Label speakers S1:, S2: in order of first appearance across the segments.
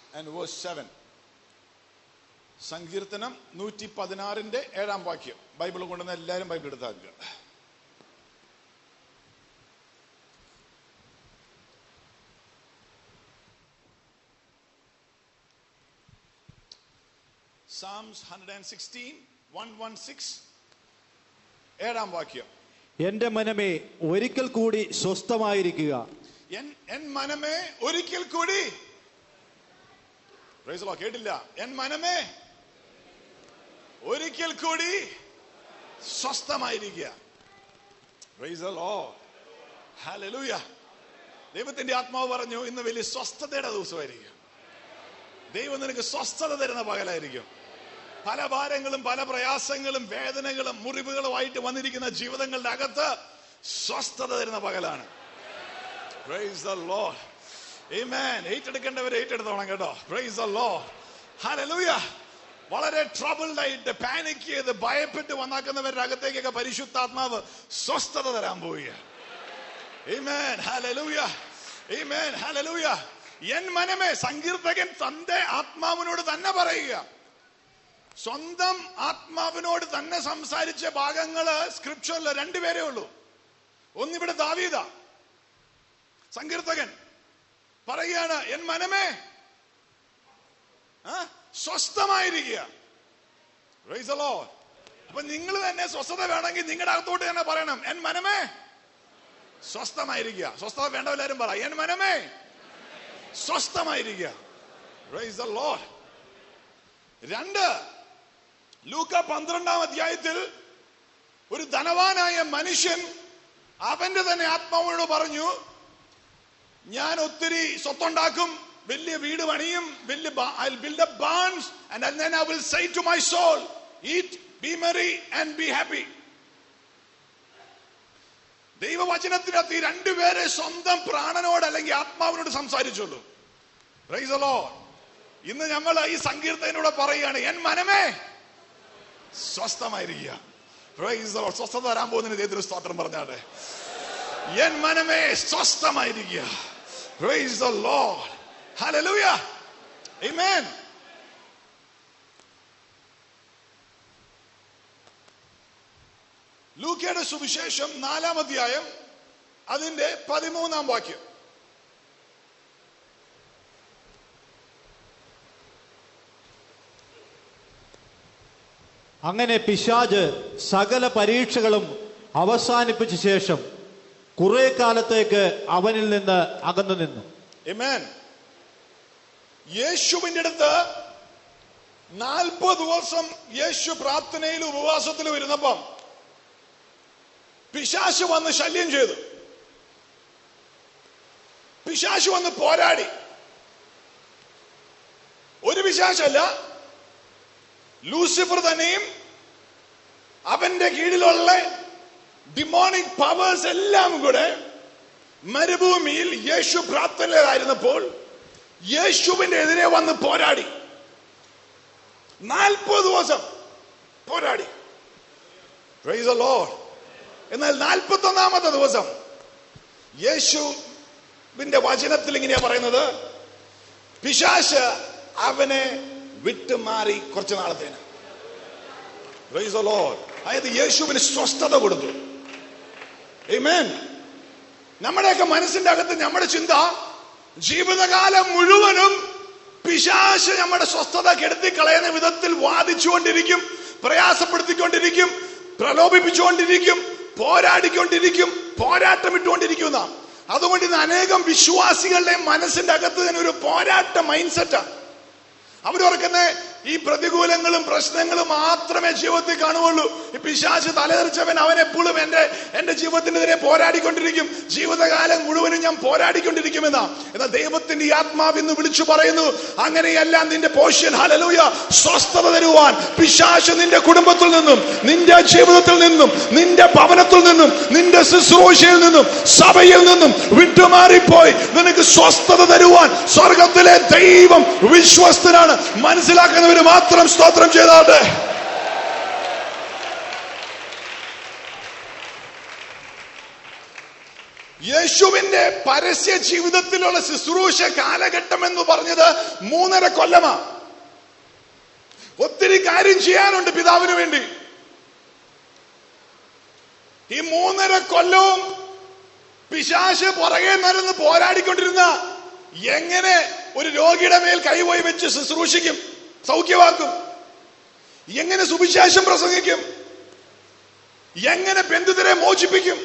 S1: And verse seven സങ്കീർത്തനം നൂറ്റി പതിനാറിന്റെ ഏഴാം വാക്യം ബൈബിൾ കൊണ്ടുവന്ന എല്ലാവരും ബൈബിൾ എടുത്താക്കുക Psalms hundred and sixteen one one six ഏഴാം വാക്യം
S2: എന്റെ മനമേ ഒരിക്കൽ കൂടി സ്വസ്ഥമായിരിക്കുക
S1: എൻ എൻ മനമേ ഒരിക്കൽ കൂടി Praise the Lord. കേട്ടില്ല എൻ മനമേ ഒരിക്കൽ കൂടി സ്വസ്ഥമായിരിക്കുക Praise the Lord. Hallelujah. ദൈവത്തിന്റെ ആത്മാവ് പറഞ്ഞു ഇന്ന് വലിയ സ്വസ്ഥതയുടെ ദിവസമായിരിക്കും ദൈവം നിനക്ക് സ്വസ്ഥത തരുന്ന പകലായിരിക്കും പല ഭാരങ്ങളും പല പ്രയാസങ്ങളും വേദനകളും മുറിവുകളുമായിട്ട് വന്നിരിക്കുന്ന ജീവിതങ്ങളുടെ അകത്ത് സ്വസ്ഥത തരുന്ന പകലാണ് Praise the Lord. Amen. ഏറ്റെടുക്കേണ്ടവർ ഏറ്റെടുത്തോണം കേട്ടോ Praise the Lord. Hallelujah. വളരെ ട്രബിൾഡ് ആയിട്ട് പാനിക് ചെയ്ത് ഭയപ്പെട്ട് വന്നാക്കുന്നവരുടെ അകത്തേക്കൊക്കെ പരിശുദ്ധാത്മാവ് സ്വസ്ഥത തരാൻ പോവുകയാണ് Amen. Hallelujah. Amen. Hallelujah. എൻ മനമേ സങ്കീർത്തകൻ തന്റെ ആത്മാവിനോട് തന്നെ പറയുക സ്വന്തം ആത്മാവിനോട് തന്നെ സംസാരിച്ച ഭാഗങ്ങള് സ്ക്രിപ്ചറിൽ രണ്ടുപേരേ ഉള്ളൂ ഒന്നിവിടെ ദാവീദ സങ്കീർത്തകൻ പറയുകയാണ് എൻ മനമേ ആ, സ്വസ്ഥമായിരിക്കുക Praise the Lord. അപ്പൊ നിങ്ങൾ തന്നെ സ്വസ്ഥത വേണമെങ്കിൽ നിങ്ങളുടെ അകത്തോട്ട് തന്നെ പറയണം എൻ മനമേ സ്വസ്ഥമായിരിക്കുക സ്വസ്ഥത വേണ്ടവല്ലാരും പറ എൻ മനമേ സ്വസ്ഥമായിരിക്കുക Praise the Lord. രണ്ട് ലൂക്ക പന്ത്രണ്ടാം അധ്യായത്തിൽ ഒരു ധനവാനായ മനുഷ്യൻ അവന്റെ തന്നെ ആത്മാവിനോട് പറഞ്ഞു ഞാൻ ഒത്തിരി സ്വത്തുണ്ടാക്കും വലിയ വീട് പണിയും വലിയ I build a barns and then I will say to my soul eat be merry and be happy ദൈവവചനത്തിനകത്ത് ഈ രണ്ടുപേരെ സ്വന്തം പ്രാണനോട് അല്ലെങ്കിൽ ആത്മാവിനോട് സംസാരിച്ചുള്ളൂ Praise the Lord. ഇന്ന് ഞങ്ങൾ ഈ സങ്കീർത്തനോട് പറയുകയാണ് എൻ മനമേ സ്വസ്ഥമായിരിക്കുക Praise the Lord. സ്വസ്ഥത തരാൻ പോകുന്നതിന് ഏതൊരു സ്തോത്രം പറഞ്ഞാട്ടെ എൻ മനമേ സ്വസ്ഥമായിരിക്കുക Praise the Lord. Hallelujah. Amen. ലൂക്കയുടെ സുവിശേഷം നാലാം അധ്യായം അതിന്റെ പതിമൂന്നാം വാക്യം
S2: അങ്ങനെ പിശാജ് സകല പരീക്ഷകളും അവസാനിപ്പിച്ച ശേഷം കുറെ കാലത്തേക്ക് അവനിൽ നിന്ന് അകന്നു നിന്നു
S1: Amen. യേശുവിന്റെ അടുത്ത് നാൽപ്പത് ദിവസം യേശു പ്രാർത്ഥനയിലും ഉപവാസത്തിലും ഇരുന്നപ്പം പിശാശു വന്ന് ശല്യം ചെയ്തു പിശാശു വന്ന് പോരാടി ഒരു പിശാശല്ല ലൂസിഫർ തന്നെയും അവന്റെ കീഴിലുള്ള ഡിമോണിക് പവേഴ്സ് എല്ലാം കൂടെ മരുഭൂമിയിൽ യേശു പ്രാർത്ഥനയിലായിരുന്നപ്പോൾ യേശുവിന്റെ എതിരെ വന്ന് പോരാടി നാൽപ്പത് ദിവസം പോരാടി Praise the Lord. എന്നാൽ നാൽപ്പത്തി ഒന്നാമത്തെ ദിവസം യേശുവിന്റെ വചനത്തിൽ ഇങ്ങനെയാ പറയുന്നത് പിശാശ് അവനെ വിട്ടുമാറി കുറച്ച് നാളത്തേന് Praise the Lord. അതായത് യേശുവിന് സ്വസ്ഥത കൊടുത്തു Amen. നമ്മുടെയൊക്കെ മനസ്സിന്റെ അകത്ത് നമ്മുടെ ചിന്ത ജീവിതകാലം മുഴുവനും പിശാശ് നമ്മുടെ സ്വസ്ഥത കെടുത്തി കളയുന്ന വിധത്തിൽ വാദിച്ചുകൊണ്ടിരിക്കും പ്രയാസപ്പെടുത്തിക്കൊണ്ടിരിക്കും പ്രലോഭിപ്പിച്ചുകൊണ്ടിരിക്കും പോരാടിക്കൊണ്ടിരിക്കും പോരാട്ടം ഇട്ടുകൊണ്ടിരിക്കും നാം അതുകൊണ്ട് ഇന്ന് അനേകം വിശ്വാസികളുടെ മനസ്സിന്റെ അകത്ത് തന്നെ ഒരു പോരാട്ട മൈൻഡ് സെറ്റാണ് അവരോർക്കുന്ന ഈ പ്രതികൂലങ്ങളും പ്രശ്നങ്ങളും മാത്രമേ ജീവിതത്തിൽ കാണുകയുള്ളൂ ഈ പിശാച് തലതെറിച്ചവൻ അവൻ എപ്പോഴും എന്റെ എന്റെ ജീവിതത്തിനെതിരെ പോരാടിക്കൊണ്ടിരിക്കും ജീവിതകാലം മുഴുവനും ഞാൻ പോരാടിക്കൊണ്ടിരിക്കുമെന്നാ എന്നാൽ ദൈവത്തിന്റെ ഈ ആത്മാവ് ഇന്ന് വിളിച്ചു പറയുന്നു അങ്ങനെയല്ല നിന്റെ പോഷ്യൻ ഹലലൂയ സ്വസ്ഥത തരുവാൻ പിശാച് നിന്റെ കുടുംബത്തിൽ നിന്നും നിന്റെ ജീവിതത്തിൽ നിന്നും നിന്റെ ഭവനത്തിൽ നിന്നും നിന്റെ ശുശ്രൂഷയിൽ നിന്നും സഭയിൽ നിന്നും വിട്ടുമാറിപ്പോയി നിനക്ക് സ്വസ്ഥത തരുവാൻ സ്വർഗത്തിലെ ദൈവം വിശ്വസ്തനാണ് മനസ്സിലാക്കുന്നവര് മാത്രം സ്തോത്രം ചെയ്താട്ടെ യേശുവിന്റെ പരസ്യ ജീവിതത്തിലുള്ള ശുശ്രൂഷ കാലഘട്ടം എന്ന് പറഞ്ഞത് മൂന്നര കൊല്ലമാ ഒത്തിരി കാര്യം ചെയ്യാനുണ്ട് പിതാവിന് വേണ്ടി ഈ മൂന്നര കൊല്ലവും പിശാശ് പുറകെ നടന്ന് പോരാടിക്കൊണ്ടിരുന്ന എങ്ങനെ ഒരു രോഗിയുടെ മേൽ കൈപോയി വെച്ച് ശുശ്രൂഷിക്കും സൗഖ്യമാക്കും എങ്ങനെ സുവിശേഷം പ്രസംഗിക്കും എങ്ങനെ ബന്ധുതരെ മോചിപ്പിക്കും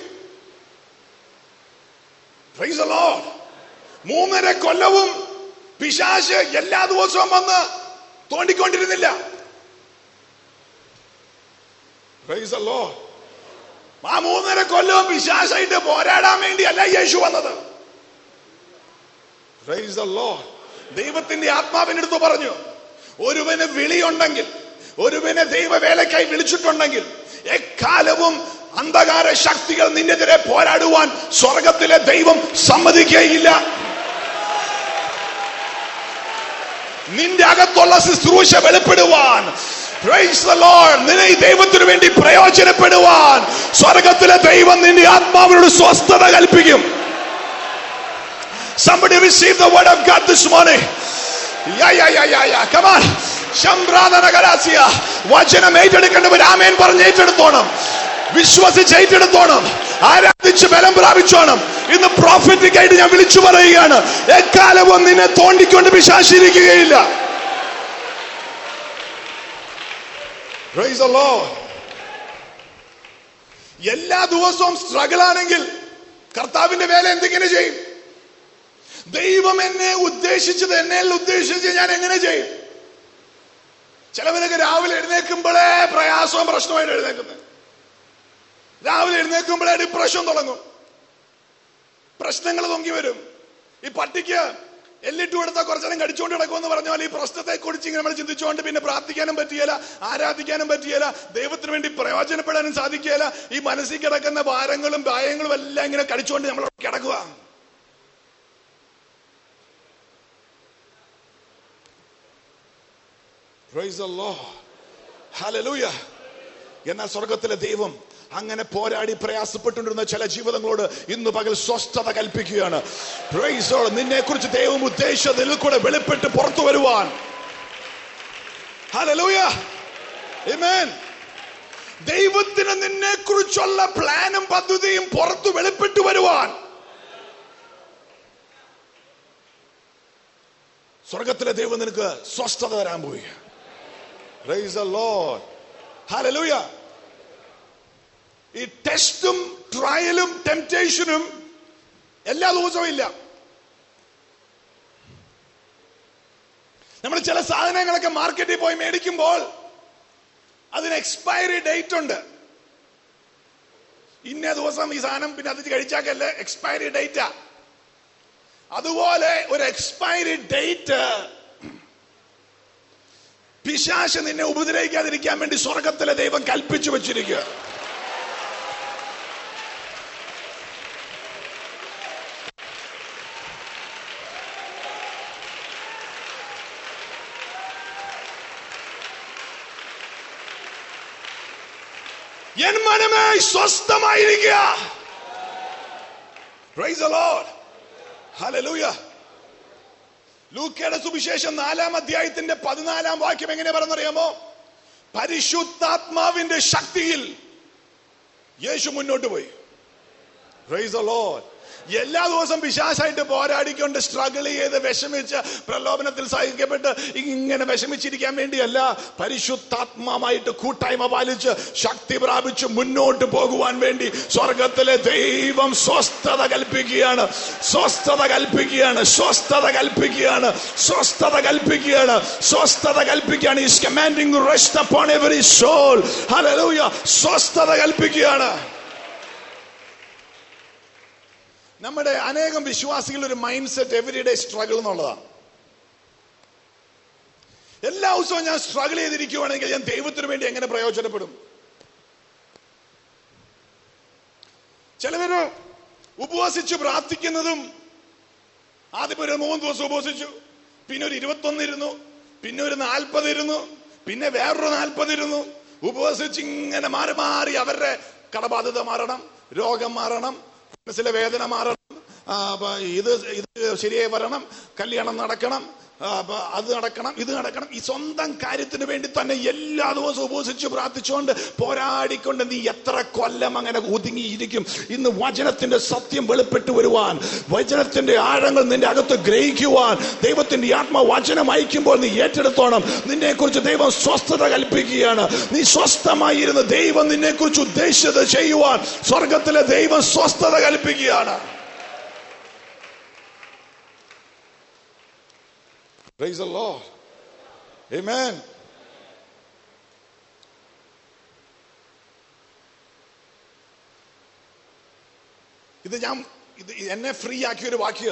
S1: Praise the Lord. മൂന്നര കൊല്ലവും പിശാശ് എല്ലാ ദിവസവും വന്ന് തോണ്ടിക്കൊണ്ടിരുന്നില്ല Praise the Lord. ആ മൂന്നര കൊല്ലവും പിശാശായിട്ട് പോരാടാൻ വേണ്ടിയല്ല യേശു വന്നത് Praise the Lord. ദൈവത്തിന്റെ ആത്മാവിനടുത്ത് പറഞ്ഞു ഒരുവന് വിളിയുണ്ടെങ്കിൽ ഒരുവനെ ദൈവവേലക്കായി വിളിച്ചിട്ടുണ്ടെങ്കിൽ എക്കാലവും അന്ധകാര ശക്തികൾ നിന്നെതിരെ പോരാടുവാൻ സ്വർഗത്തിലെ ദൈവം സമ്മതിക്കുകയില്ല നിന്റെ അകത്തുള്ള ശുശ്രൂഷ വെളിപ്പെടുവാൻ Praise the Lord. നിന്നെ ഈ ദൈവത്തിനു വേണ്ടി പ്രയോജനപ്പെടുവാൻ സ്വർഗത്തിലെ ദൈവം നിന്റെ ആത്മാവിനോട് സ്വസ്ഥത കൽപ്പിക്കും Somebody receive the word of God this morning. Yeah, yeah, yeah, yeah, yeah. Come on. ശംഭ്രാതന കലാസിയ വചനം ഏറ്റെടുക്കേണ്ടവർ ആമേൻ പറഞ്ഞ് ഏറ്റെടുത്തോണം വിശ്വസിച്ച് ഏറ്റെടുത്തോണം ആരാധിച്ച് ബലം പ്രാപിച്ചോണം ഇന്ന് പ്രോഫിറ്റിക് ആയിട്ട് ഞാൻ വിളിച്ചു പറയുകയാണ് എക്കാലവും നിന്നെ തോണ്ടിക്കൊണ്ട് വിശ്വാസിരിക്കുകയില്ല Praise the Lord. എല്ലാ ദിവസവും സ്ട്രഗിൾ ആണെങ്കിൽ കർത്താവിന്റെ വേല എന്തെങ്ങനെ ചെയ്യും ദൈവം എന്നെ ഉദ്ദേശിച്ചത് എന്നെ ഉദ്ദേശിച്ച് ഞാൻ എങ്ങനെ ചെയ്യും ചിലവരൊക്കെ രാവിലെ എഴുന്നേൽക്കുമ്പോഴേ പ്രയാസവും പ്രശ്നമായിട്ട് എഴുന്നേക്കുന്നത് രാവിലെ എഴുന്നേൽക്കുമ്പോഴേ ഡിപ്രഷൻ തുടങ്ങും പ്രശ്നങ്ങൾ പൊങ്ങി വരും ഈ പട്ടിക്ക് എല്ലിട്ട് കൊടുത്ത കുറച്ചേരം കടിച്ചുകൊണ്ട് കിടക്കുമെന്ന് പറഞ്ഞ പോലെ ഈ പ്രശ്നത്തെ കുറിച്ച് ഇങ്ങനെ നമ്മൾ ചിന്തിച്ചുകൊണ്ട് പിന്നെ പ്രാർത്ഥിക്കാനും പറ്റിയല്ല ആരാധിക്കാനും പറ്റിയല്ല ദൈവത്തിന് വേണ്ടി പ്രയോജനപ്പെടാനും സാധിക്കുകയില്ല ഈ മനസ്സിൽ കിടക്കുന്ന ഭാരങ്ങളും ഭയങ്ങളും എല്ലാം ഇങ്ങനെ കടിച്ചുകൊണ്ട് നമ്മൾ കിടക്കുക Praise the Lord. Hallelujah. എന്നാൽ സ്വർഗത്തിലെ ദൈവം അങ്ങനെ പോരാടി പ്രയാസപ്പെട്ടുകൊണ്ടിരുന്ന ചില ജീവിതങ്ങളോട് ഇന്ന് പകൽ സ്വസ്ഥത കൽപ്പിക്കുകയാണ് നിന്നെ കുറിച്ച് ദൈവം ഉദ്ദേശിച്ചതിൽ കൂടെ വെളിപ്പെട്ട് പുറത്തു വരുവാൻ Hallelujah. Amen. ദൈവത്തിന് നിന്നെ കുറിച്ചുള്ള പ്ലാനും പദ്ധതിയും പുറത്തു വെളിപ്പെട്ടു വരുവാൻ സ്വർഗത്തിലെ ദൈവം നിനക്ക് സ്വസ്ഥത തരാൻ പോയി Praise the Lord. Hallelujah. ഈ ടെസ്റ്റും ട്രയലും ടെംപ്റ്റേഷനും എല്ലാ ദിവസവും ഇല്ല നമ്മൾ ചില സാധനങ്ങളൊക്കെ മാർക്കറ്റിൽ പോയി മേടിക്കുമ്പോൾ അതിന് എക്സ്പയറി ഡേറ്റ് ഉണ്ട് ഇന്ന ദിവസം ഈ സാധനം പിന്നെ അത് കഴിച്ചാക്കല്ലേ എക്സ്പയറി ഡേറ്റാ അതുപോലെ ഒരു എക്സ്പയറി ഡേറ്റ് പിശാശ് നിന്നെ ഉപദ്രവിക്കാതിരിക്കാൻ വേണ്ടി സ്വർഗത്തിലെ ദൈവം കൽപ്പിച്ചു വെച്ചിരിക്കുക എൻ മനമേ സ്വസ്ഥമായിരിക്കുക Praise the Lord. Hallelujah. ലൂക്കയുടെ സുവിശേഷം നാലാം അധ്യായത്തിന്റെ പതിനാലാം വാക്യം എങ്ങനെ പറഞ്ഞറിയാമോ പരിശുദ്ധാത്മാവിന്റെ ശക്തിയിൽ യേശു മുന്നോട്ട് പോയി Praise the Lord. എല്ലാ ദിവസവും പിശാസായിട്ട് പോരാടിക്കൊണ്ട് സ്ട്രഗിൾ ചെയ്ത് വിഷമിച്ച് പ്രലോഭനത്തിൽ സഹിക്കപ്പെട്ട് ഇങ്ങനെ വിഷമിച്ചിരിക്കാൻ വേണ്ടിയല്ല പരിശുദ്ധാത്മാവായിട്ട് കൂട്ടായ്മ പാലിച്ച് ശക്തി പ്രാപിച്ച് മുന്നോട്ട് പോകുവാൻ വേണ്ടി സ്വർഗത്തിലെ ദൈവം സ്വസ്ഥത കൽപ്പിക്കുകയാണ് സ്വസ്ഥത കൽപ്പിക്കുകയാണ് സ്വസ്ഥത കൽപ്പിക്കുകയാണ് സ്വസ്ഥത കൽപ്പിക്കുകയാണ് സ്വസ്ഥത കൽപ്പിക്കുകയാണ് is commanding rest upon every soul hallelujah സ്വസ്ഥത കൽപ്പിക്കുകയാണ് നമ്മുടെ അനേകം വിശ്വാസികളുടെ ഒരു മൈൻഡ് സെറ്റ് എവരിഡേ സ്ട്രഗിൾ എന്നുള്ളതാണ് എല്ലാ ദിവസവും ഞാൻ സ്ട്രഗിൾ ചെയ്തിരിക്കുവാണെങ്കിൽ ഞാൻ ദൈവത്തിന് വേണ്ടി എങ്ങനെ പ്രയോജനപ്പെടും ചിലവര് ഉപവസിച്ച് പ്രാർത്ഥിക്കുന്നതും ആദ്യം ഒരു മൂന്ന് ദിവസം ഉപവസിച്ചു പിന്നെ ഒരു ഇരുപത്തൊന്ന് ഇരുന്നു പിന്നെ ഒരു നാൽപ്പത് ഇരുന്നു പിന്നെ വേറൊരു നാൽപ്പത് ഇരുന്നു ഉപവസിച്ച് ഇങ്ങനെ മാറി മാറി അവരുടെ കടബാധ്യത മാറണം രോഗം മാറണം മനസ്സിലെ വേദന മാറണം ആ, അപ്പൊ ഇത് ഇത് ശരിയായി വരണം കല്യാണം നടക്കണം ആ, അപ്പൊ അത് നടക്കണം ഇത് നടക്കണം ഈ സ്വന്തം കാര്യത്തിന് വേണ്ടി തന്നെ എല്ലാ ദിവസവും ഉപസിച്ച് പ്രാർത്ഥിച്ചുകൊണ്ട് പോരാടിക്കൊണ്ട് നീ എത്ര കൊല്ലം അങ്ങനെ ഒതുങ്ങിയിരിക്കും ഇന്ന് വചനത്തിന്റെ സത്യം വെളിപ്പെട്ടു വരുവാൻ വചനത്തിന്റെ ആഴങ്ങൾ നിന്റെ അകത്ത് ഗ്രഹിക്കുവാൻ ദൈവത്തിന്റെ ആത്മ വചനം അയക്കുമ്പോൾ നീ ഏറ്റെടുത്തോണം നിന്നെ കുറിച്ച് ദൈവം സ്വസ്ഥത കൽപ്പിക്കുകയാണ് നീ സ്വസ്ഥമായിരുന്ന് ദൈവം നിന്നെ കുറിച്ച് ഉദ്ദേശിച്ചത് ചെയ്യുവാൻ സ്വർഗത്തിലെ ദൈവം സ്വസ്ഥത കൽപ്പിക്കുകയാണ് Praise the Lord. Amen. ഇത് ഞാൻ ഇത് എന്നെ ഫ്രീ ആക്കിയ ഒരു വാക്യ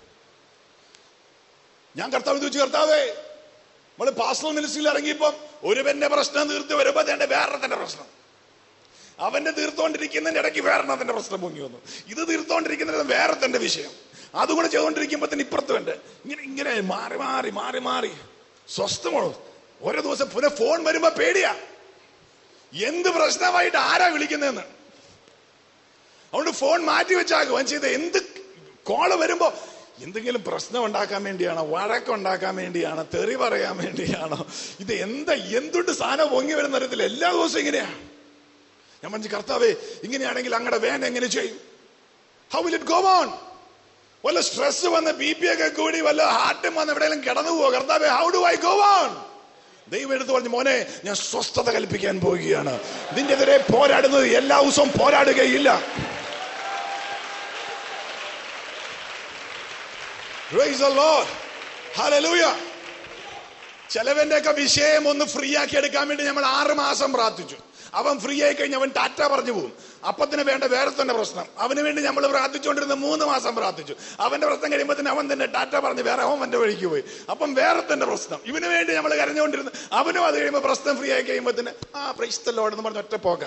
S1: ഞാൻ കർത്താവ് ചോദിച്ചു കർത്താവേ നമ്മള് പാസ്റ്റൽ മിനിസ്ട്രിയിൽ ഇറങ്ങിയപ്പം ഒരുവന്റെ പ്രശ്നം തീർത്ത് വരുമ്പോ തന്നെ വേറെത്തിന്റെ പ്രശ്നം അവന്റെ തീർത്തോണ്ടിരിക്കുന്നതിന്റെ ഇടയ്ക്ക് വേറെണ്ണത്തിന്റെ പ്രശ്നം പൊങ്ങി വന്നു ഇത് തീർത്തോണ്ടിരിക്കുന്നതിന് വേറെ തന്റെ വിഷയം അതുകൂടെ ചെയ്തുകൊണ്ടിരിക്കുമ്പോ തന്നെ ഇപ്പുറത്ത് വേണ്ട ഇങ്ങനെ ഇങ്ങനെ മാറി മാറി മാറി മാറി സ്വസ്ഥമാണോ ഓരോ ദിവസം പുനഃ ഫോൺ വരുമ്പോ പേടിയാ എന്ത് പ്രശ്നമായിട്ട് ആരാ വിളിക്കുന്നതെന്ന് അതുകൊണ്ട് ഫോൺ മാറ്റി വെച്ചാക്കും അവൻ ചെയ്ത എന്ത് കോള് വരുമ്പോ എന്തെങ്കിലും പ്രശ്നം ഉണ്ടാക്കാൻ വേണ്ടിയാണോ വഴക്കുണ്ടാക്കാൻ വേണ്ടിയാണോ തെറി പറയാൻ വേണ്ടിയാണോ ഇത് എന്താ എന്തുണ്ട് സാധനം പൊങ്ങി വരുന്ന അറിയത്തില്ല എല്ലാ ദിവസവും ഇങ്ങനെയാ ഞാൻ പറഞ്ഞു കർത്താവേ ഇങ്ങനെയാണെങ്കിൽ അങ്ങടെ വേൻ എങ്ങനെ ചെയ്യും how will it go on വല്ല സ്ട്രെസ് വന്ന് ബി പി ഒക്കെ കൂടി വല്ല ഹാർട്ടും വന്ന് എവിടെയെങ്കിലും കിടന്നു പോവോ കർത്താവേ how do I go on ദൈവം എടുത്ത് പറഞ്ഞു മോനെ ഞാൻ സ്വസ്ഥത കൽപ്പിക്കാൻ പോവുകയാണ് നിന്റെ എതിരെ പോരാടുന്നത് എല്ലാ ദിവസവും പോരാടുകയില്ല Praise the Lord. Hallelujah. ചിലവന്റെ ഒക്കെ വിഷയം ഒന്ന് ഫ്രീ ആക്കി എടുക്കാൻ വേണ്ടി നമ്മൾ ആറ് മാസം പ്രാർത്ഥിച്ചു അവൻ ഫ്രീ ആയി കഴിഞ്ഞ് അവൻ ടാറ്റ പറഞ്ഞു പോകും അപ്പത്തിന് വേണ്ട വേറെ തന്നെ പ്രശ്നം അവന് വേണ്ടി നമ്മൾ പ്രാർത്ഥിച്ചുകൊണ്ടിരുന്ന മൂന്ന് മാസം പ്രാർത്ഥിച്ചു അവന്റെ പ്രശ്നം കഴിയുമ്പോൾ തന്നെ അവൻ തന്നെ ടാറ്റ പറഞ്ഞ് വേറെ അവൻ അവന്റെ വഴിക്ക് പോയി അപ്പം വേറെ തന്നെ പ്രശ്നം ഇവന് വേണ്ടി നമ്മൾ കരഞ്ഞുകൊണ്ടിരുന്നു അവനും അത് കഴിയുമ്പോൾ പ്രശ്നം ഫ്രീ ആയി കഴിയുമ്പോൾ തന്നെ ആ പ്രൈസ്തല്ലോടെന്ന് പറഞ്ഞ് ഒറ്റ പോക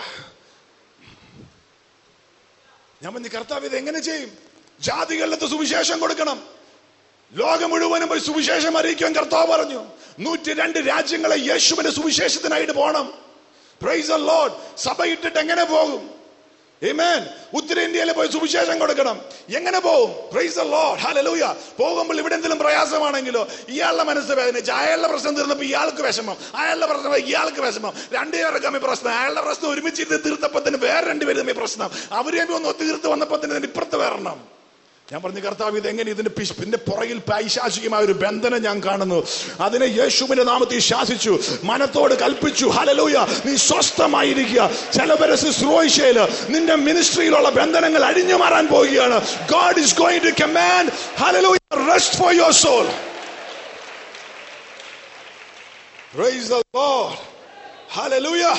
S1: ഞാൻ പറഞ്ഞു കർത്താവ് ഇത് എങ്ങനെ ചെയ്യും ജാതികളിലത്തെ സുവിശേഷം കൊടുക്കണം ലോകം മുഴുവനും പോയി സുവിശേഷം അറിയിക്കാൻ കർത്താവ് പറഞ്ഞു നൂറ്റി രണ്ട് രാജ്യങ്ങളെ യേശുവിന്റെ സുവിശേഷത്തിനായിട്ട് പോകണം പ്രൈസ് ലോഡ് സഭ ഇട്ടിട്ട് എങ്ങനെ പോകും Amen. ഉത്തരേന്ത്യയിൽ പോയി സുവിശേഷം കൊടുക്കണം എങ്ങനെ പോകും പ്രൈസ് ലോഡ് ഹല്ലേലൂയ പോകുമ്പോൾ ഇവിടെ എന്തെങ്കിലും പ്രയാസമാണെങ്കിലോ ഇയാളുടെ മനസ്സ് വേദനിച്ച് അയാളുടെ പ്രശ്നം തീർന്നപ്പോൾ ഇയാൾക്ക് വിഷമം അയാളുടെ പ്രശ്നം ഇയാൾക്ക് വിഷമം രണ്ടുപേർക്ക് തമ്മിൽ പ്രശ്നം അയാളുടെ പ്രശ്നം ഒരുമിച്ചിരുന്ന് തീർത്തപ്പോൾ തന്നെ വേറെ രണ്ടുപേരും തമ്മിൽ പ്രശ്നം അവരെ ഒന്ന് ഒത്തുതീർത്ത് വന്നപ്പോൾ തന്നെ ഇപ്പുറത്ത് വരണം ഞാൻ പറഞ്ഞു കർത്താവ് ഇത് എങ്ങനെ ഇതിന്റെ പിശ്- ഇതിന്റെ പുറകിൽ പൈശാചികമായ ഒരു ബന്ധനം ഞാൻ കാണുന്നു അതിനെ യേശുവിന്റെ നാമത്തിൽ ശാസിച്ചു മനത്തോട് കൽപ്പിച്ചു ഹലലൂയ നീ സ്വസ്ഥമായിരിക്കുക ചിലവരെ ശുശ്രൂഷയില് നിന്റെ മിനിസ്ട്രിയിലുള്ള ബന്ധനങ്ങൾ അഴിഞ്ഞു മാറാൻ പോവുകയാണ് God is going to command hallelujah rest for your soul Praise the Lord. Hallelujah.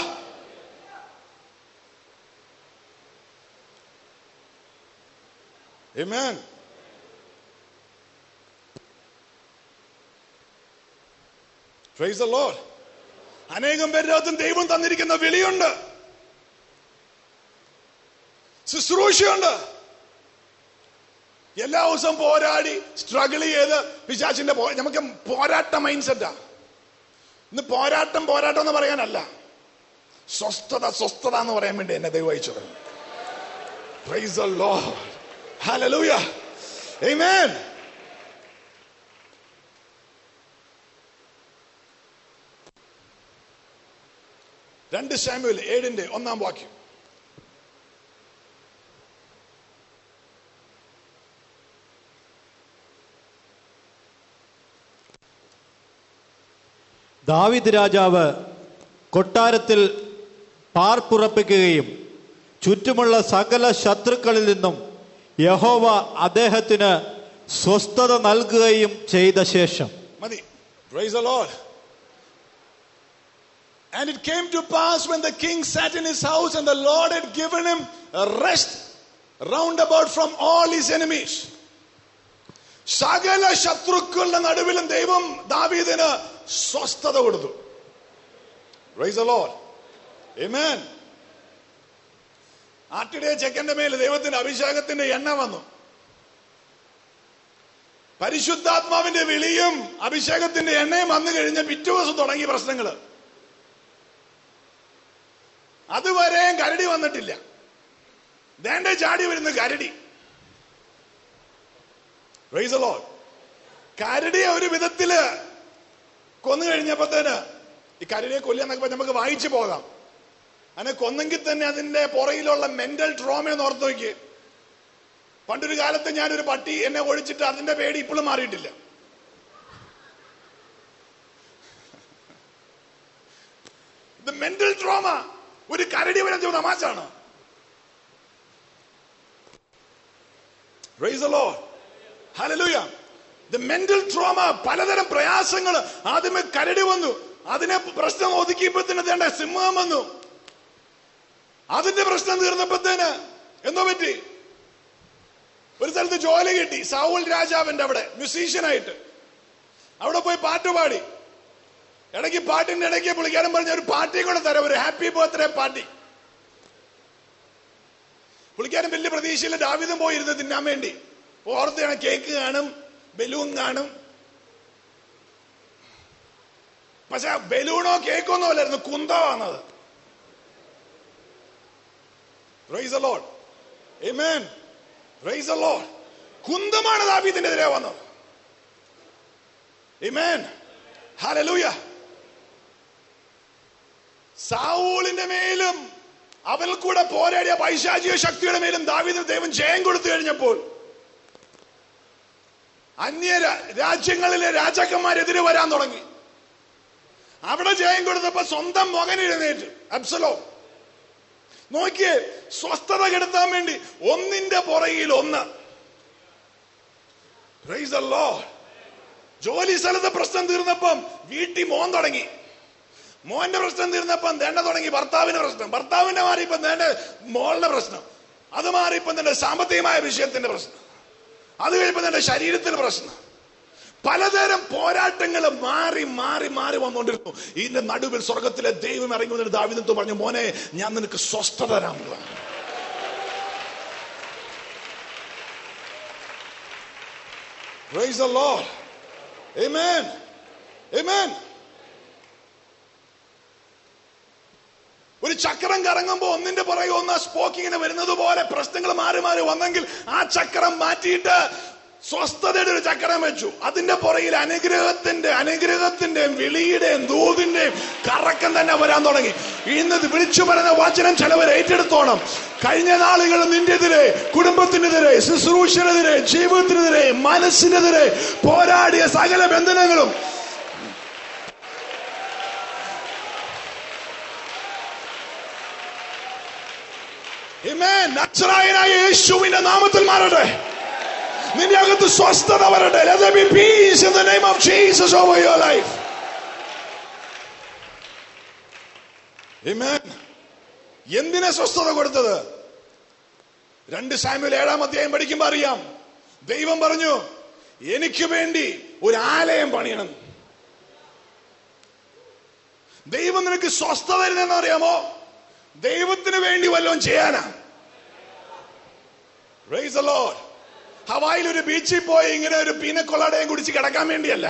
S1: Amen. Praise the Lord. അനേകം പേരകത്തും ദൈവം തന്നിരിക്കുന്ന വിളിയുണ്ട് ശുശ്രൂഷയുണ്ട് എല്ലാ ദിവസവും പോരാടി സ്ട്രഗിൾ ചെയ്ത് പിശാച്ചിന്റെ പോ- നമുക്ക് പോരാട്ട മൈൻഡ് സെറ്റാ ഇന്ന് പോരാട്ടം പോരാട്ടം എന്ന് പറയാനല്ല സ്വസ്ഥത സ്വസ്ഥത എന്ന് പറയാൻ വേണ്ടി എന്നെ ദൈവം അയച്ചത് Praise the Lord. Hallelujah. Amen. രണ്ട് സാമുവൽ ഏഴിന്റെ ഒന്നാം വാക്യം
S2: ദാവിദ് രാജാവ് കൊട്ടാരത്തിൽ പാർപ്പുറപ്പിക്കുകയും ചുറ്റുമുള്ള സകല ശത്രുക്കളിൽ നിന്നും യഹോവ അദ്ദേഹത്തിന് സ്വസ്ഥത നൽകുകയും ചെയ്ത ശേഷം
S1: മതി Praise the Lord. And it came to pass when the king sat in his house and the Lord had given him a rest round about from all his enemies. സകല ശത്രുക്കളുടെ നടുവിലും ദൈവം ദാവീദിന് സ്വസ്ഥത കൊടുത്തു Praise the Lord. Amen. ആട്ടിടെ ചെക്കന്റെ മേൽ ദൈവത്തിന്റെ അഭിഷേകത്തിന്റെ എണ്ണ വന്നു പരിശുദ്ധാത്മാവിന്റെ വിളിയും അഭിഷേകത്തിന്റെ എണ്ണയും വന്നു കഴിഞ്ഞ പിറ്റേ ദിവസം തുടങ്ങിയ പ്രശ്നങ്ങള് അതുവരെയും കരടി വന്നിട്ടില്ല ദേണ്ട ചാടി വരുന്ന കരടി Praise the Lord. കരടിയെ ഒരു വിധത്തില് കൊന്നു കഴിഞ്ഞപ്പോഴത്തേന് ഈ കരടിയെ കൊല്ലുക നമുക്ക് വായിച്ചു പോകാം അതിനെ കൊന്നെങ്കിൽ തന്നെ അതിന്റെ പുറയിലുള്ള മെന്റൽ ട്രോമ എന്ന് ഓർത്ത് നോക്കി പണ്ടൊരു കാലത്ത് ഞാനൊരു പട്ടി എന്നെ ഒഴിച്ചിട്ട് അതിന്റെ പേടി ഇപ്പോഴും മാറിയിട്ടില്ല ഇത് മെന്റൽ ട്രോമ ഒരു കരടി വരെ തമാശാണ് Praise the Lord. Hallelujah. The mental trauma പലതരം പ്രയാസങ്ങൾ ആദ്യമേ കരടി വന്നു അതിനെ പ്രശ്നം ഒതുക്കിയപ്പോഴത്തേന് വേണ്ട സിംഹം വന്നു അതിന്റെ പ്രശ്നം തീർന്നപ്പോഴത്തേന് എന്തോ പറ്റി ഒരു സ്ഥലത്ത് ജോലി കിട്ടി സൗൽ രാജാവിന്റെ അവിടെ മ്യൂസീഷ്യനായിട്ട് അവിടെ പോയി പാട്ട് പാടി ഇടയ്ക്ക് പാട്ടിന്റെ ഇടയ്ക്ക് പുള്ളിക്കാരൻ പറഞ്ഞ ഒരു പാർട്ടിയും കൂടെ തരാം ഒരു ഹാപ്പി ബർത്ത്ഡേ പാർട്ടി പുള്ളിക്കാരൻ വലിയ പ്രതീക്ഷയില്ല ദാവിദം പോയിരുന്ന് തിന്നാൻ വേണ്ടി ഓർത്തയാണ് കേക്ക് കാണും ബലൂൺ കാണും പക്ഷെ ബലൂണോ കേക്കോ ഒന്നും അല്ലായിരുന്നു കുന്തോ വന്നത് Praise the Lord. Amen. Praise the Lord. കുന്തമാണ് ദാവീദിന്റെ എതിരെ വന്നത് Amen. Hallelujah. സാവൂളിന്റെ മേലും അവനിൽ കൂടെ പോരാടിയ പൈശാചിക ശക്തിയുടെ മേലും ദാവീദിന് ദൈവം ജയം കൊടുത്തു കഴിഞ്ഞപ്പോൾ അന്യ രാ- രാജ്യങ്ങളിലെ രാജാക്കന്മാരെതിരെ വരാൻ തുടങ്ങി അവിടെ ജയം കൊടുത്തപ്പോ സ്വന്തം മകൻ എഴുന്നേറ്റ് അബ്സലോ നോക്കിയേ സ്വസ്ഥത കെടുത്താൻ വേണ്ടി ഒന്നിന്റെ പുറകിൽ ഒന്ന് Praise the Lord. ജോലി സ്ഥലത്തെ പ്രശ്നം തീർന്നപ്പം വീട്ടിൽ മോൻ തുടങ്ങി മോന്റെ പ്രശ്നം തീർന്നപ്പം ദേണ്ട തുടങ്ങി ഭർത്താവിന്റെ പ്രശ്നം ഭർത്താവിന്റെ മാറിയപ്പം ദേണ്ട മോളുടെ പ്രശ്നം അത് മാറിയപ്പം തന്നെ സാമ്പത്തികമായ വിഷയത്തിന്റെ പ്രശ്നം അത് കഴിയുമ്പോൾ തന്നെ ശരീരത്തിന് പ്രശ്നം പലതരം പോരാട്ടങ്ങൾ മാറി മാറി മാറി വന്നുകൊണ്ടിരുന്നു ഇതിന്റെ നടുവിൽ സ്വർഗത്തിലെ ദൈവം ഇറങ്ങി വന്നിട്ട് ദാവിദത്ത് പറഞ്ഞു മോനെ ഞാൻ നിനക്ക് സ്വസ്ഥത തരാൻ പോവാ Praise the Lord. Amen. Amen. ഒരു ചക്രം കറങ്ങുമ്പോ ഒന്നിന്റെ പുറകെ ഒന്ന് സ്പോക്ക് ഇങ്ങനെ വരുന്നത് പോലെ പ്രശ്നങ്ങൾ മാറി മാറി വന്നെങ്കിൽ ആ ചക്രം മാറ്റിയിട്ട് സ്വസ്ഥതയുടെ ഒരു ചക്രം വെച്ചു അതിന്റെ പുറകിൽ അനുഗ്രഹത്തിന്റെ അനുഗ്രഹത്തിന്റെയും വിളിയുടെയും ദൂതിന്റെയും കറക്കം തന്നെ വരാൻ തുടങ്ങി ഇന്നത് വിളിച്ചു പറയുന്ന വചനം ചിലവർ ഏറ്റെടുത്തോണം കഴിഞ്ഞ നാളുകൾ നിന്റെതിരെ കുടുംബത്തിനെതിരെ ശുശ്രൂഷനെതിരെ ജീവിതത്തിനെതിരെ മനസ്സിനെതിരെ പോരാടിയ സകല ബന്ധനങ്ങളും Amen. നസ്രായനായ യേശുവിന്റെ നാമത്തിൽ മാറട്ടെ നിന്റെ അകത്ത് സ്വസ്ഥത വരട്ടെ Let there be peace in the name of Jesus over your life. Amen. എന്തിനെ സ്വസ്ഥത കൊടുത്തത് രണ്ട് സാമ്യൽ ഏഴാം അധ്യായം പഠിക്കുമ്പോ അറിയാം ദൈവം പറഞ്ഞു എനിക്ക് വേണ്ടി ഒരു ആലയം പണിയണം ദൈവം നിനക്ക് സ്വസ്ഥത തരുന്നെന്ന് അറിയാമോ ദൈവത്തിന് വേണ്ടി വല്ലതും ചെയ്യാനാ Praise the Lord. ഹവായിൽ ഒരു ബീച്ചിൽ പോയി ഇങ്ങനെ ഒരു പീനക്കൊള്ളടയും കുടിച്ച് കിടക്കാൻ വേണ്ടിയല്ല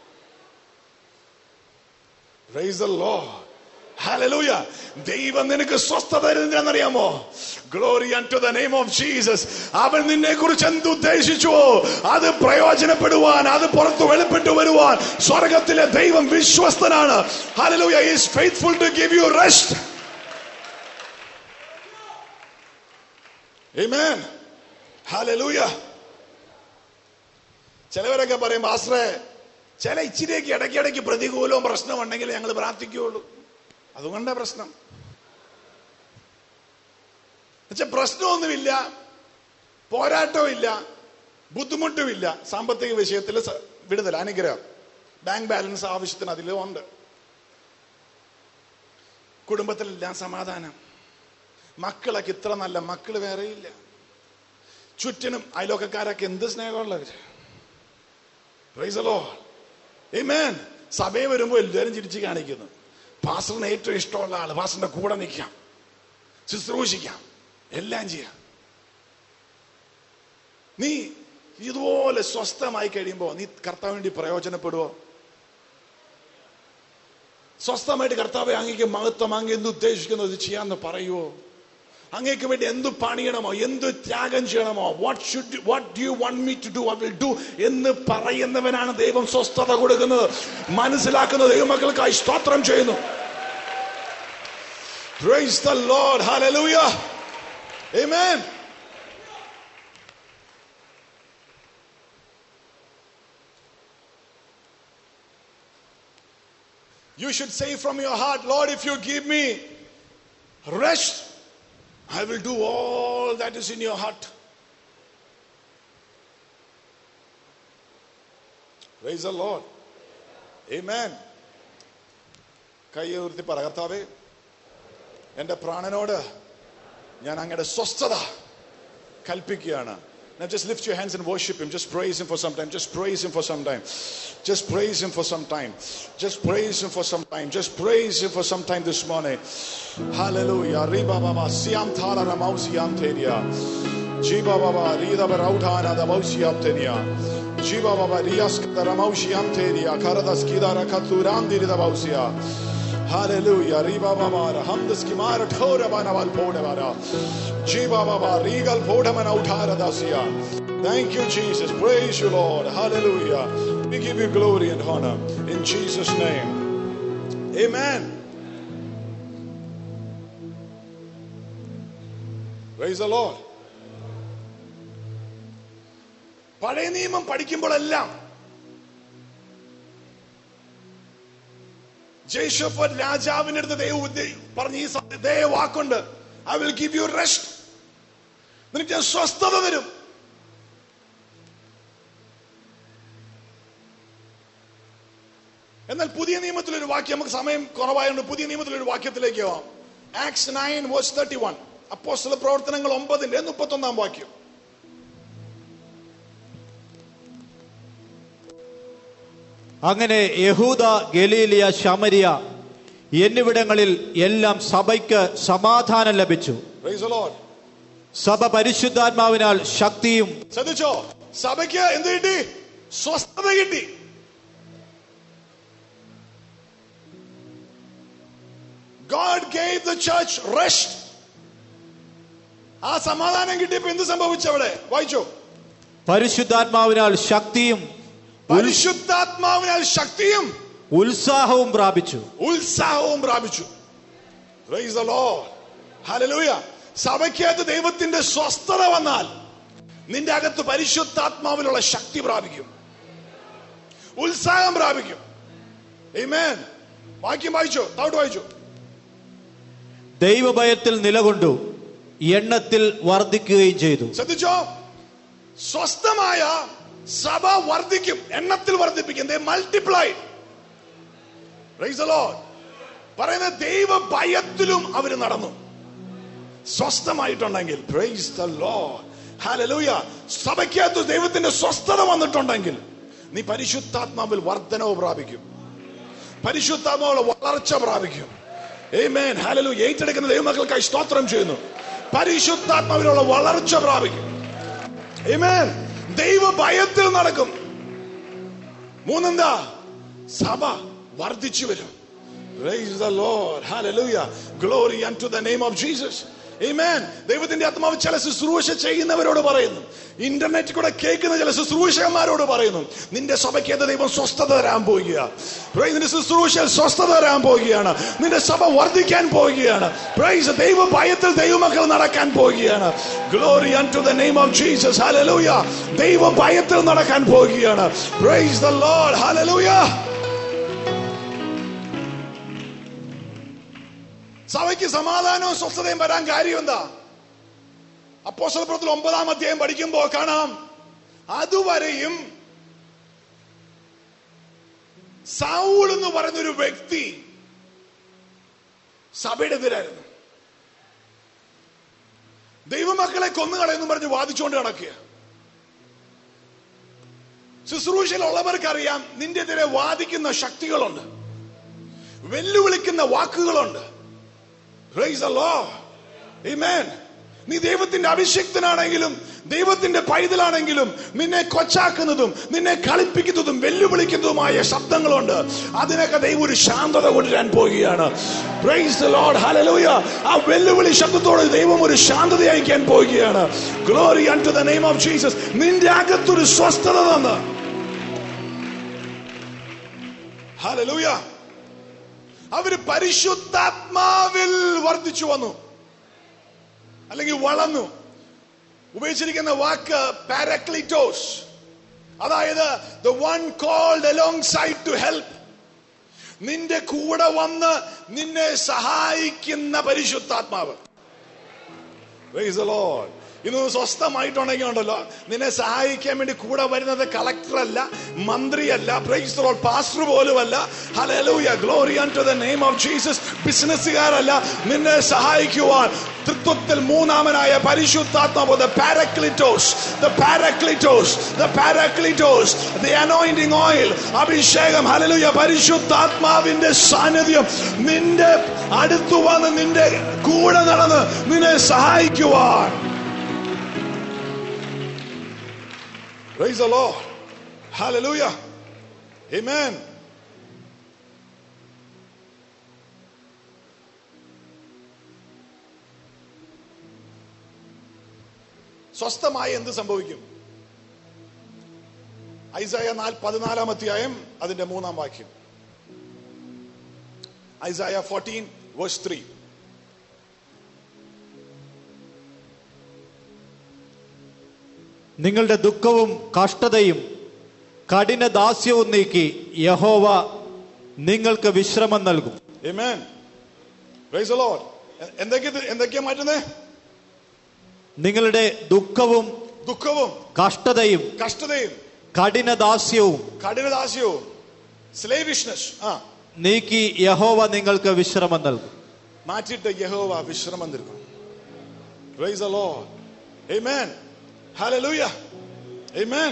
S1: Praise the Lord. Hallelujah. ദൈവം നിനക്ക് സ്വസ്ഥത തരുന്നറിയാമോ glory to the name of Jesus അവൻ നിന്നെ കുറിച്ച് എന്ത് ഉദ്ദേശിച്ചുവോ അത് പ്രയോജനപ്പെടുവാൻ അത് പുറത്ത് വെളിപ്പെട്ടു വരുവാൻ സ്വർഗത്തിലെ ദൈവം വിശ്വസ്തനാണ് Hallelujah. He is faithful to give you rest. Amen. Hallelujah. ചിലവരൊക്കെ പറയും പാസ്റ്ററെ ചില ഇച്ചിരിയൊക്കെ ഇടയ്ക്കിടയ്ക്ക് പ്രതികൂലവും പ്രശ്നവും ഉണ്ടെങ്കിൽ ഞങ്ങൾ പ്രാർത്ഥിക്കുകയുള്ളൂ അതുകൊണ്ടാ പ്രശ്നം പക്ഷെ പ്രശ്നമൊന്നുമില്ല പോരാട്ടമില്ല ബുദ്ധിമുട്ടുമില്ല സാമ്പത്തിക വിഷയത്തിൽ സ- വിടുതൽ അനുഗ്രഹം ബാങ്ക് ബാലൻസ് ആവശ്യത്തിന് അതിലും ഉണ്ട് കുടുംബത്തിലെല്ലാം സമാധാനം മക്കളൊക്കെ ഇത്ര നല്ല മക്കള് വേറെയില്ല ചുറ്റിനും അയലോക്കക്കാരൊക്കെ എന്ത് സ്നേഹമുള്ളവര് Praise the Lord. Amen. സഭയിൽ വരുമ്പോൾ എല്ലാവരും ചിരിച്ച് കാണിക്കുന്നു പാസ്റ്ററിന് ഏറ്റവും ഇഷ്ടമുള്ള ആള് പാസ്റ്ററിന്റെ കൂടെ നിൽക്കാം ശുശ്രൂഷിക്കാം എല്ലാം ചെയ്യാം നീ ഇതുപോലെ സ്വസ്ഥമായി കഴിയുമ്പോ നീ കർത്താവ് വേണ്ടി പ്രയോജനപ്പെടുവോ സ്വസ്ഥമായിട്ട് കർത്താവെ അങ്ങേക്ക് മഹത്വം അങ്ങ് എന്ത് ഉദ്ദേശിക്കുന്നു ഇത് ചെയ്യാന്ന് പറയുവോ അങ്ങേക്ക് വേണ്ടി എന്ത് പണിയണമോ എന്ത് ത്യാഗം ചെയ്യണമോ what should what do you want me to do I will do എന്ന് പറയുന്നവനാണ് ദൈവം സ്വസ്ഥത കൊടുക്കുന്നത് മനസ്സിലാക്കുന്ന ദൈവമക്കൾക്കായി സ്തോത്രം ചെയ്യുന്നു Praise the Lord. Hallelujah. Amen. You should say from your heart, Lord, if you give me rest, I will do all that is in your heart. Praise the Lord. Amen. കൈ ഉയർത്തി പറ കർത്താവേ എൻ്റെ പ്രാണനോട് ഞാൻ അങ്ങയുടെ സ്വസ്ഥത കൽപ്പിക്കുകയാണ് Now just lift your hands and worship him. Just praise him for some time. Just praise him for some time. Just praise him for some time. Just praise him for some time. Just praise him for some time this morning. Hallelujah. Riba baba siam thala ramau siam teria. Jiba baba rida barautana da mausiam teria. Jiba baba rias da ramau siam teria. Karadas kidara katuram diri da mausia. Hallelujah. Riba baba hamdas kimara thora bana wal pode vara. Jiba baba regal podamana uthara dasya. Thank you, Jesus. Praise you, Lord. Hallelujah. We give you glory and honor in Jesus' name. Amen. Praise the Lord. പഴയ നിയമം പഠിക്കുമ്പോഴെല്ലാം ജയ്ഷഫർ രാജാവിന്റെ അടുത്ത് ദൈവം ഉദ്ദേ- പറഞ്ഞ ഈ സത്യ- ദയ വാക്കുണ്ട് I will give you rest നിനക്ക് ഞാൻ സ്വസ്ഥത തരും എന്നാൽ പുതിയ നിയമത്തിൽ ഒരു വാക്യം നമുക്ക് സമയം കുറവായതുകൊണ്ട് പുതിയ നിയമത്തിൽ ഒരു വാക്യത്തിലേക്ക് പോവാം Acts nine verse thirty one അപ്പോസ്തല പ്രവർത്തനങ്ങൾ ഒമ്പതിന്റെ മുപ്പത്തൊന്നാം വാക്യം
S2: അങ്ങനെ യഹൂദ ഗലീലിയ ശമരിയ എന്നിവിടങ്ങളിൽ എല്ലാം സഭയ്ക്ക് സമാധാനം ലഭിച്ചു
S1: Praise the Lord.
S2: സഭ പരിശുദ്ധാത്മാവിനാൽ ശക്തിയും
S1: ശ്രദ്ധിച്ചോ സഭയ്ക്ക് എന്ത് കിട്ടി സ്വസ്ഥത കിട്ടി God gave the church rest. ആ സമാധാനം കിട്ടിയപ്പോ എന്ത് സംഭവിച്ചു അവിടെ വായിച്ചോ
S2: പരിശുദ്ധാത്മാവിനാൽ ശക്തിയും
S1: പരിശുദ്ധാത്മാവിനാൽ ശക്തിയും
S2: ഉത്സാഹവും പ്രാപിച്ചു
S1: ഉത്സാഹവും പ്രാപിച്ചു Praise the Lord. Hallelujah. സഭയ്ക്കകത്ത് ദൈവത്തിന്റെ സ്വസ്ഥത വന്നാൽ നിന്റെ അകത്ത് പരിശുദ്ധാത്മാവിലുള്ള ശക്തി പ്രാപിക്കും ഉത്സാഹം പ്രാപിക്കും Amen. വാക്യം വായിച്ചോ താവട്ട് വായിച്ചോ
S2: ദൈവഭയത്തിൽ നിലകൊണ്ടു എണ്ണത്തിൽ വർദ്ധിക്കുകയും ചെയ്തു
S1: ശ്രദ്ധിച്ചോ സ്വസ്ഥമായ സഭ വർദ്ധിക്കും എണ്ണത്തിൽ വർദ്ധിപ്പിക്കും ദേ മൾട്ടിപ്ലൈ പറയുന്ന ദൈവ ഭയത്തിലും അവർ നടന്നു സ്വസ്ഥമായിട്ടുണ്ടെങ്കിൽ പ്രൈസ് ദ ലോർഡ് ഹല്ലേലൂയ സഭയ്ക്കകത്ത് ദൈവത്തിന്റെ സ്വസ്ഥത വന്നിട്ടുണ്ടെങ്കിൽ നീ പരിശുദ്ധാത്മാവിൽ വർധനവ് പ്രാപിക്കും പരിശുദ്ധാത്മാവുള്ള വളർച്ച പ്രാപിക്കും Amen. Hallelujah. ഏറ്റെടുക്കുന്ന ദൈവമക്കൾക്കായി സ്തോത്രം ചെയ്യുന്നു പരിശുദ്ധാത്മാവിലുള്ള വളർച്ച പ്രാപിക്കും Amen. ദൈവ ഭയത്തിൽ നടക്കും മൂന്നെന്താ സഭ വർദ്ധിച്ചു വരും Praise the Lord. Hallelujah. Glory unto the name of Jesus. Amen. ദൈവത്തിന്റെ ആത്മാവ് ചില ശുശ്രൂഷ ചെയ്യുന്നവരോട് പറയുന്നു ഇന്റർനെറ്റിൽ കൂടെ കേൾക്കുന്ന ചില ശുശ്രൂഷകന്മാരോട് പറയുന്നു നിന്റെ സഭയ്ക്ക് ഏത് ദൈവം സ്വസ്ഥത തരാൻ പോവുക Praise നിന്റെ ശുശ്രൂഷയിൽ സ്വസ്ഥത തരാൻ പോവുകയാണ് നിന്റെ സഭ വർദ്ധിക്കാൻ പോവുകയാണ് പ്രൈസ് ദൈവ ഭയത്തിൽ ദൈവമക്കൾ നടക്കാൻ പോവുകയാണ് glory unto the name of Jesus. Hallelujah. ദൈവ ഭയത്തിൽ നടക്കാൻ പോവുകയാണ് Praise the Lord. Hallelujah. സഭയ്ക്ക് സമാധാനവും സ്വസ്ഥതയും വരാൻ കാര്യം എന്താ അപ്പോസ്തലപ്രവൃത്തിയിൽ ഒമ്പതാം അധ്യായം പഠിക്കുമ്പോൾ കാണാം അതുവരെയും സൗൾ എന്ന് പറയുന്ന ഒരു വ്യക്തി സഭയുടെ എതിരായിരുന്നു ദൈവമക്കളെ കൊന്നുകളയെന്നും പറഞ്ഞ് വാദിച്ചുകൊണ്ട് നടക്കുക ശുശ്രൂഷയിലുള്ളവർക്കറിയാം നിന്റെ എതിരെ വാദിക്കുന്ന ശക്തികളുണ്ട് വെല്ലുവിളിക്കുന്ന വാക്കുകളുണ്ട് Praise the Lord. Amen. നീ ദൈവത്തിന്റെ അഭിഷിക്തനാണെങ്കിലും ദൈവത്തിന്റെ പൈതലാണെങ്കിലും നിന്നെ കൊച്ചാക്കുന്നതും നിന്നെ കളിപ്പിക്കുന്നതും വെല്ലുവിളിക്കുന്നതും അസ്വസ്ഥമായ ശബ്ദങ്ങളുണ്ട് അതിനൊക്കെ ദൈവം ഒരു ശാന്തത കൊണ്ടുവരാൻ പോവുകയാണ് Praise the Lord. Hallelujah. ആ വെല്ലുവിളി ശബ്ദത്തോട് ദൈവം ഒരു ശാന്തത അയക്കാൻ പോവുകയാണ് glory unto the name of Jesus നിന്റെ അകത്തൊരു സ്വസ്ഥത തന്ന് ഹല്ലേലൂയ അവര് പരിശുദ്ധാത്മാവിൽ വർദ്ധിച്ചു വന്നു അല്ലെങ്കിൽ വളർന്നു ഉപയോഗിച്ചിരിക്കുന്ന വാക്ക് പാരക്ലിറ്റോസ് അതായത് the one called alongside to help നിന്റെ കൂടെ വന്ന് നിന്നെ സഹായിക്കുന്ന പരിശുദ്ധാത്മാവ് Praise the Lord. ഇന്ന് സ്വസ്ഥമായിട്ടുണ്ടെങ്കിൽ ഉണ്ടല്ലോ നിന്നെ സഹായിക്കാൻ വേണ്ടി കൂടെ വരുന്നത് കളക്ടർ അല്ല മന്ത്രിയല്ല പ്രൈസ് ലോർഡ് പാസ്റ്റർ പോലുമല്ല hallelujah glory to the name of Jesus ബിസിനസ്സുകാരല്ല നിന്നെ സഹായിക്കുവാൻ തൃത്വത്തിൽ മൂന്നാമനായ പരിശുദ്ധാത്മാവ് ദ പാരക്ലിറ്റോസ് ദ പാരക്ലിറ്റോസ് ദ പാരക്ലിറ്റോസ് ദ അനോയിന്റിംഗ് ഓയിൽ അഭിഷേകം ഹല്ലേലൂയ പരിശുദ്ധാത്മാവിന്റെ സാന്നിധ്യം നിന്റെ അടുത്തു വന്ന് നിന്റെ കൂടെ നടന്ന് നിന്നെ സഹായിക്കുവാൻ Praise the Lord. Hallelujah. Amen. സ്വസ്ഥമായി എന്ത് സംഭവിക്കും ഐസായ നാൽ പതിനാലാം അധ്യായം അതിന്റെ മൂന്നാം വാക്യം ഐസായ ഫോർട്ടീൻ വേഴ്സ് ത്രീ
S2: നിങ്ങളുടെ ദുഃഖവും കഷ്ടതയും കഠിന ദാസ്യവും നീക്കി യഹോവ നിങ്ങൾക്ക് വിശ്രമം നൽകും
S1: Amen. Praise the Lord. എ- എന്തൊക്കെ ഇത്- എന്തൊക്കെയാ മാറ്റുന്നേ
S2: നിങ്ങളുടെ ദുഃഖവും
S1: ദുഃഖവും
S2: കഷ്ടതയും
S1: കഷ്ടതയും
S2: കഠിന ദാസ്യവും
S1: കഠിനദാസ്യവും സ്ലേവിഷ്നസ് ആ
S2: നീക്കി യഹോവ നിങ്ങൾക്ക് വിശ്രമം നൽകും
S1: മാറ്റിയിട്ട് യഹോവ വിശ്രമം നൽകും Praise the Lord. Amen. Hallelujah. Amen.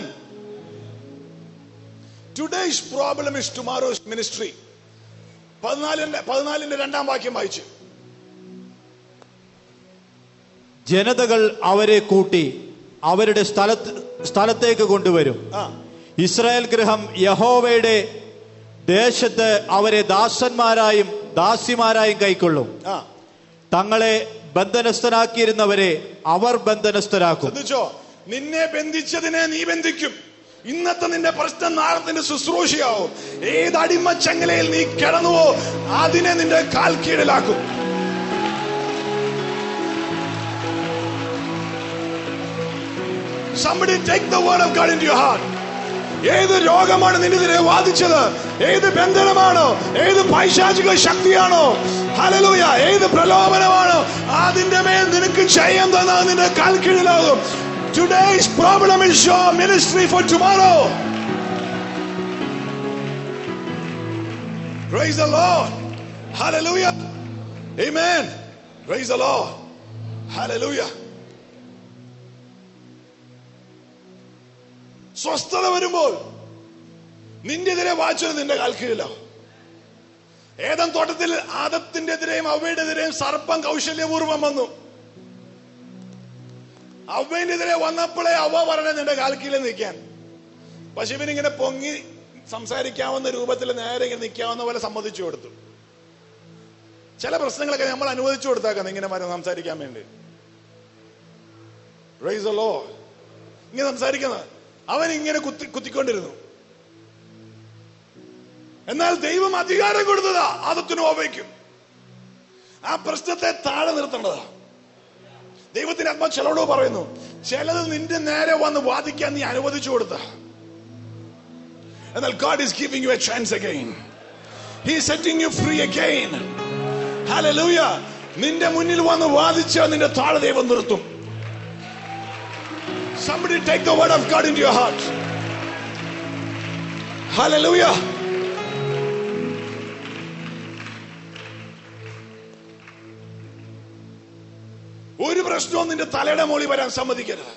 S1: Today's problem is tomorrow's ministry. പതിനാലിന്റെ പതിനാലിന്റെ രണ്ടാം വാക്യം വായിച്ചു
S2: ജനതകൾ അവരെ കൂട്ടി അവരുടെ സ്ഥലത്ത് സ്ഥലത്തേക്ക് കൊണ്ടുവരും
S1: ആ
S2: ഇസ്രായേൽ ഗൃഹം യഹോവയുടെ ദേശത്ത് അവരെ ദാസന്മാരായും ദാസിമാരായും കൈക്കൊള്ളും
S1: ആ
S2: തങ്ങളെ ബന്ധനസ്ഥരാക്കിയിരുന്നവരെ അവർ ബന്ധനസ്ഥരാക്കും
S1: ശ്രദ്ധിച്ചോ നിന്നെ ബന്ധിച്ചതിനെ നീ ബന്ധിക്കും ഇന്നത്തെ നിന്റെ പ്രശ്നം നാളെ നിന്റെ ശുശ്രൂഷയാവും ഏത് അടിമ ചങ്ങലയിൽ നീ കിടന്നുവോ അതിനെ നിന്റെ കാൽ കീഴിലാക്കും Somebody take the word of God into your heart. ഏത് രോഗമാണ് നിന്നെതിരെ വാദിച്ചത് ഏത് ബന്ധനമാണോ ഏത് പൈശാചിക ശക്തിയാണോ ഹലലൂയ ഏത് പ്രലോഭനമാണോ അതിന്റെ മേൽ നിനക്ക് ചെയ്യാൻ തന്ന നിന്റെ കാൽ കീഴിലാകും today's problem is your ministry for tomorrow Praise the Lord. Hallelujah. Amen. Praise the Lord. Hallelujah. സ്വസ്ഥത വരുമ്പോൾ നിന്റെ എതിരെ വായിച്ചത് നിന്റെ കാൽ കീഴിലാവും ഏതം തോട്ടത്തിൽ ആദത്തിന്റെ എതിരെയും അവയുടെ എതിരെയും സർപ്പം കൗശല്യപൂർവം വന്നു അവന്റെ എതിരെ വന്നപ്പോഴേ അവ പറഞ്ഞ നിന്റെ കാൽ കീഴിൽ നിൽക്കാൻ പശുവിനിങ്ങനെ പൊങ്ങി സംസാരിക്കാവുന്ന രൂപത്തിൽ നേരെ ഇങ്ങനെ നിൽക്കാവുന്ന പോലെ സമ്മതിച്ചു കൊടുത്തു ചില പ്രശ്നങ്ങളൊക്കെ നമ്മൾ അനുവദിച്ചു കൊടുത്താക്കാം ഇങ്ങനെ വരെ സംസാരിക്കാൻ വേണ്ടി Praise the Lord. ഇങ്ങനെ സംസാരിക്കുന്നത് അവൻ ഇങ്ങനെ കുത്തി കുത്തിക്കൊണ്ടിരുന്നു എന്നാൽ ദൈവം അധികാരം കൊടുത്തതാ ആദത്തിനും അവയ്ക്കും ആ പ്രശ്നത്തെ താഴെ നിർത്തേണ്ടതാ ദൈവത്തിന്റെ ആത്മ ചിലരോട് പറയുന്നു ചിലത് നിന്റെ നേരെ വന്ന് വാദിക്കാൻ നീ അനുവദിച്ചു കൊടുത്ത എന്നാൽ God is giving you a chance again. He is setting you free again. Hallelujah. നിന്റെ മുന്നിൽ വന്ന് വാദിച്ച നിന്റെ താഴെ ദൈവം നിർത്തും Somebody take the word of God into your heart. Hallelujah. ഒരു പ്രശ്നവും നിന്റെ തലയുടെ മുകളിൽ വരാൻ സമ്മതിക്കരുത്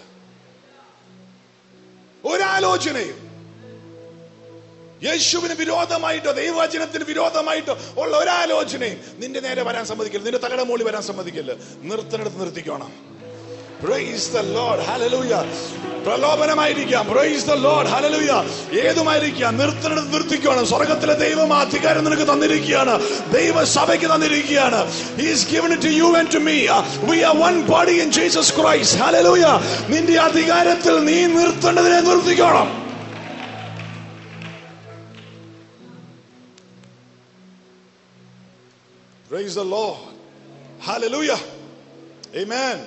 S1: ഒരാലോചനയും യേശുവിന് വിരോധമായിട്ടോ ദൈവവചനത്തിന് വിരോധമായിട്ടോ ഉള്ള ഒരാലോചനയും നിന്റെ നേരെ വരാൻ സമ്മതിക്കരുത് നിന്റെ തലയുടെ മുകളിൽ വരാൻ സമ്മതിക്കരുത് നിർത്തനെടുത്ത് നിർത്തിക്കോണം പ്രൈസ് ദ ലോർഡ് ഹല്ലേലൂയ പ്രലോഭനമായിരിക്കാം പ്രൈസ് ദ ലോർഡ് ഹല്ലേലൂയ ഏതുമായിരിക്കാം നിർത്തുന്നിടത്ത് നിർത്തിക്കുകയാണ് സ്വർഗത്തിലെ ദൈവം ആ അധികാരം നിനക്ക് തന്നിരിക്കുകയാണ് ദൈവ സഭയ്ക്ക് തന്നിരിക്കുകയാണ് he is given it to you and to me Uh, we are one body in Jesus Christ hallelujah നിന്റെ അധികാരത്തിൽ നീ നിർത്തേണ്ടതിനെ നിർത്തിക്കോണം Praise the Lord. Hallelujah. Amen.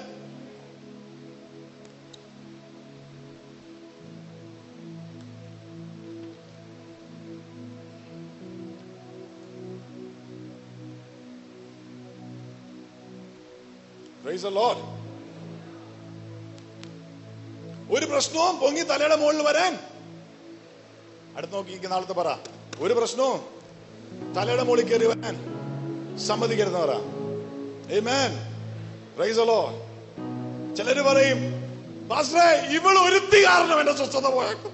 S1: Praise the Lord. ഒരു പ്രശ്നവും പൊങ്ങി തലയുടെ മുകളിൽ വരാൻ അടുത്ത് നോക്കി നാളത്തെ പറ ഒരു പ്രശ്നവും തലയുടെ മുകളിൽ കയറി വരാൻ സമ്മതിക്കരുതെന്ന് പറ Amen. Praise the Lord. ചിലര് പറയും പാസ്റ്ററെ ഇവൾ ഒരുത്തി കാരണം എന്റെ സ്വസ്ഥത പോയേക്കും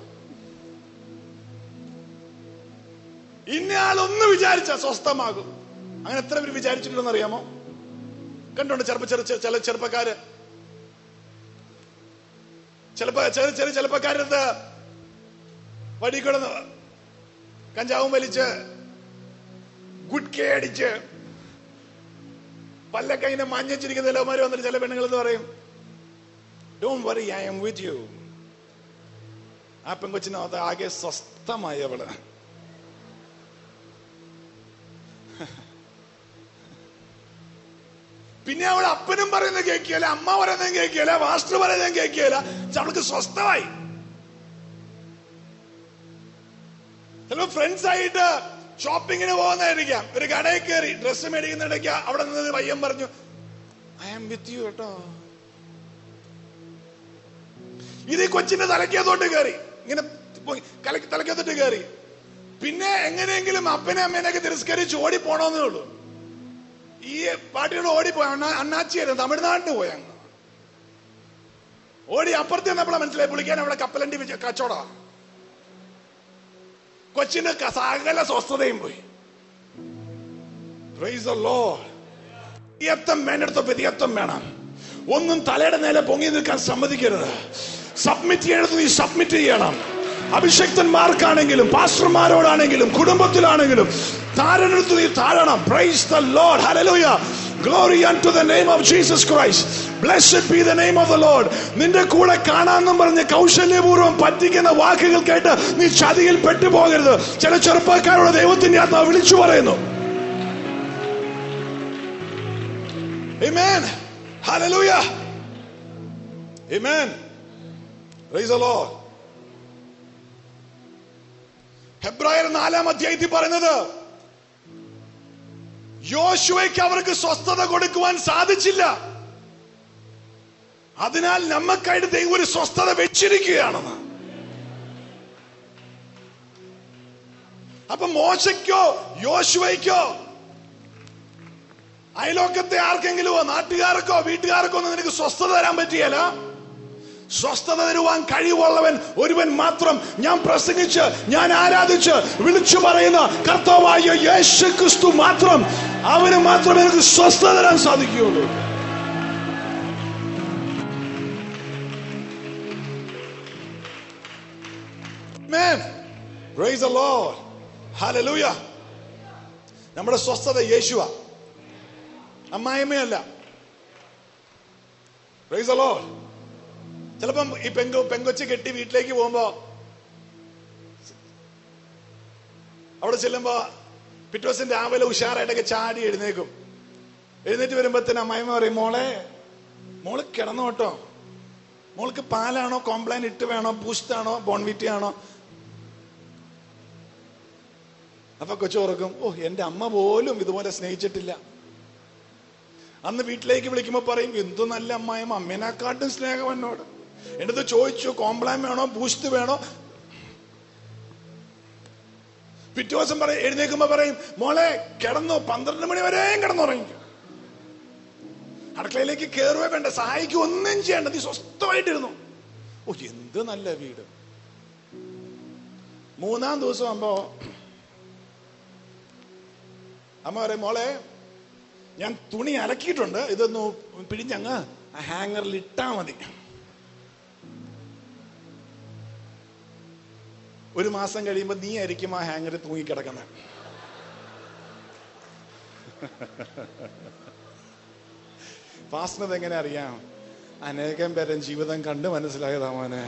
S1: ഇന്നയാൾ ഒന്ന് വിചാരിച്ച സ്വസ്ഥമാകും അങ്ങനെ എത്ര പേര് വിചാരിച്ചിട്ടുണ്ടെന്ന് അറിയാമോ കണ്ടുണ്ട് ചെറുപ്പ ചെറു ചെറു- ചില ചെറുപ്പക്കാര് ചിലപ്പോ ചെറിയ ചെറിയ ചെറുപ്പക്കാരത്ത് വടി കിടന്ന് കഞ്ചാവും വലിച്ച് ഗുഡ്കെ അടിച്ച് പല്ലൊക്കെ ഇങ്ങനെ മഞ്ഞച്ചിരിക്കുന്ന ചിലവന്മാര് വന്നിട്ട് ചില പെണ്ണുങ്ങൾ എന്ന് പറയും don't worry I'm with you ആ പെങ്കൊച്ചിനകത്ത് ആകെ സ്വസ്ഥമായി അവള് പിന്നെ അവൾ അപ്പനും പറയുന്നത് കേൾക്കുകയില്ല അമ്മ പറയുന്നതും കേൾക്കുകയില്ല മാസ്റ്റർ പറയുന്നതും കേൾക്കുകയില്ല പക്ഷെ അവൾക്ക് സ്വസ്ഥമായി ചിലപ്പോ ഫ്രണ്ട്സ് ആയിട്ട് ഷോപ്പിങ്ങിന് പോകുന്നതായിരിക്കാം ഒരു കടയിൽ കയറി ഡ്രസ്സ് മേടിക്കുന്നിടയ്ക്ക് അവിടെ നിന്ന് പയ്യൻ പറഞ്ഞു ഐ ആം വിത്ത് യു കേട്ടോ ഇത് ഈ കൊച്ചിന്റെ തലക്കകത്തോട്ട് കയറി ഇങ്ങനെ പൊങ്ങി- കലക്ക് തലക്കകത്തോട്ട് കയറി പിന്നെ എങ്ങനെയെങ്കിലും അപ്പനെ അമ്മേനെയൊക്കെ തിരസ്കരിച്ച് ഓടി പോണോന്നേ ഉള്ളൂ ഈ പാട്ടിയോട് ഓടിപ്പോയി അണ്ണാ അണ്ണാച്ചിയായിരുന്നു തമിഴ്നാട്ടിന് പോയി അങ്ങ് ഓടി അപ്പുറത്ത് ചെന്നപ്പോഴാണ് മനസ്സിലായി പുള്ളിക്കാൻ അവിടെ കപ്പലണ്ടി വെച്ച് കച്ചവട കൊച്ചിന് ക- സകല സ്വസ്ഥതയും പോയി Praise the Lord. വ്യതിയത്വം വേണ്ടിടത്ത് വ്യതിയത്വം വേണം ഒന്നും തലയുടെ നേരെ പൊങ്ങി നിൽക്കാൻ സമ്മതിക്കരുത് സബ്മിറ്റ് ചെയ്യണത് നീ സബ്മിറ്റ് ചെയ്യണം അഭിഷക്തന്മാർക്കാണെങ്കിലും പാസ്റ്റർമാരോടാണെങ്കിലും കുടുംബത്തിലാണെങ്കിലും താരനെടുത്ത് നീ താഴണം praise the Lord hallelujah glory unto the name of Jesus Christ blessed be the name of the Lord നിന്റെ കൂടെ കാണാന്നും പറഞ്ഞ് കൗശല്യപൂർവ്വം പറ്റിക്കുന്ന വാക്കുകൾ കേട്ട് നീ ചതിയിൽ പെട്ടുപോകരുത് ചില ചെറുപ്പക്കാരോട് ദൈവത്തിന്റെ ആത്മാവ് വിളിച്ചു പറയുന്നു Amen. Hallelujah. Amen. Praise the Lord. ഹെബ്രായർ നാലാം അധ്യായത്തിൽ പറയുന്നത് യോശുവയ്ക്ക് അവർക്ക് സ്വസ്ഥത കൊടുക്കുവാൻ സാധിച്ചില്ല അതിനാൽ നമുക്കായിട്ട് ദൈവം ഒരു സ്വസ്ഥത വെച്ചിരിക്കുകയാണെന്ന് അപ്പൊ മോശയ്ക്കോ യോശുവയ്ക്കോ അയലോക്കത്തെ ആർക്കെങ്കിലുമോ നാട്ടുകാർക്കോ വീട്ടുകാർക്കോ ഒന്നും നിനക്ക് സ്വസ്ഥത തരാൻ പറ്റിയല്ല സ്വസ്ഥത തരുവാൻ കഴിവുള്ളവൻ ഒരുവൻ മാത്രം ഞാൻ പ്രസംഗിച്ച് ഞാൻ ആരാധിച്ച് വിളിച്ചു പറയുന്ന കർത്താവായ യേശു ക്രിസ്തു മാത്രം അവന് മാത്രമേ എനിക്ക് സ്വസ്ഥത തരാൻ സാധിക്കുകയുള്ളൂ Amen. Praise the Lord. Hallelujah. നമ്മുടെ സ്വസ്ഥത യേശുവ അമ്മായിമ്മയല്ല Praise the Lord. ചിലപ്പം ഈ പെങ്കു പെങ്കൊച്ച് കെട്ടി വീട്ടിലേക്ക് പോകുമ്പോ അവിടെ ചെല്ലുമ്പോ പിറ്റേ ദിവസം രാവിലെ ഉഷാറായിട്ടൊക്കെ ചാടി എഴുന്നേക്കും എഴുന്നേറ്റ് വരുമ്പോഴത്തേന് അമ്മായിമ്മ പറയും മോളെ മോള് കിടന്നു കേട്ടോ മോൾക്ക് പാലാണോ കോംപ്ലാൻ ഇട്ട് വേണോ ബൂസ്റ്റാണോ ബോൺവിറ്റി ആണോ അപ്പൊ കൊച്ചു ഓർക്കും ഓ എന്റെ അമ്മ പോലും ഇതുപോലെ സ്നേഹിച്ചിട്ടില്ല അന്ന് വീട്ടിലേക്ക് വിളിക്കുമ്പോ പറയും എന്തു നല്ല അമ്മായും അമ്മേനെക്കാട്ടും സ്നേഹം എന്നോട് എന്നിട്ട് ചോദിച്ചു കോംപ്ലാൻ വേണോ ബൂസ്റ്റ് വേണോ പിറ്റേ ദിവസം പറയും എഴുന്നേക്കുമ്പോ പറയും മോളെ കിടന്നു പന്ത്രണ്ട് മണി വരെയും കിടന്നുറങ്ങി അടുക്കളയിലേക്ക് കയറുകയോ വേണ്ട സഹായിക്കുക ഒന്നും ചെയ്യേണ്ട നീ സ്വസ്ഥമായിട്ടിരുന്നു ഓ എന്ത് നല്ല വീട് മൂന്നാം ദിവസം ആകുമ്പോ അമ്മ പറയും മോളെ ഞാൻ തുണി അലക്കിയിട്ടുണ്ട് ഇതൊന്ന് പിഴിഞ്ഞങ്ങ് ആ ഹാങ്ങറിൽ ഇട്ടാ മതി ഒരു മാസം കഴിയുമ്പോൾ നീ ആയിരിക്കും ആ ഹാങ്ങറിൽ തൂങ്ങിക്കിടക്കുന്നത് ഫാസ്റ്റിനത് എങ്ങനെ അറിയാം അനേകം പേരും ജീവിതം കണ്ട് മനസ്സിലായതാ മോനെ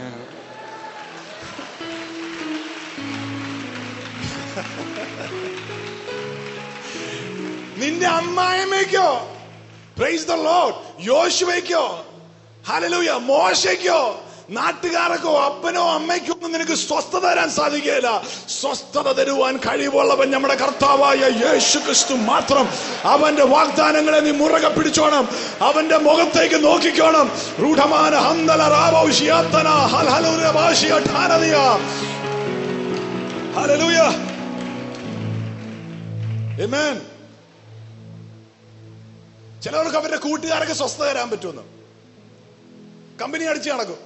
S1: നിന്റെ അമ്മായിമ്മയ്ക്കോ പ്രൈസ് ദ ലോർഡ് യോശുവയ്ക്കോ ഹല്ലേലൂയ മോശയ്ക്കോ നാട്ടുകാർക്കോ അപ്പനോ അമ്മയ്ക്കോ ഒന്നും നിനക്ക് സ്വസ്ഥത തരാൻ സാധിക്കുകയില്ല സ്വസ്ഥത തരുവാൻ കഴിവുള്ളവൻ നമ്മുടെ കർത്താവായ യേശു ക്രിസ്തു മാത്രം അവന്റെ വാഗ്ദാനങ്ങളെ നീ മുറകെ പിടിച്ചോണം അവന്റെ മുഖത്തേക്ക് നോക്കിക്കോണം റൂഢമാന ഹന്തല റാവൗഷിയാത്തന ഹൽഹലുര ഭാഷിയ ഠാനദിയ ഹല്ലേലൂയ ആമേൻ ചിലവർക്ക് അവരുടെ കൂട്ടുകാരൊക്കെ സ്വസ്ഥത തരാൻ പറ്റുമെന്ന് കമ്പനി അടിച്ച് നടക്കും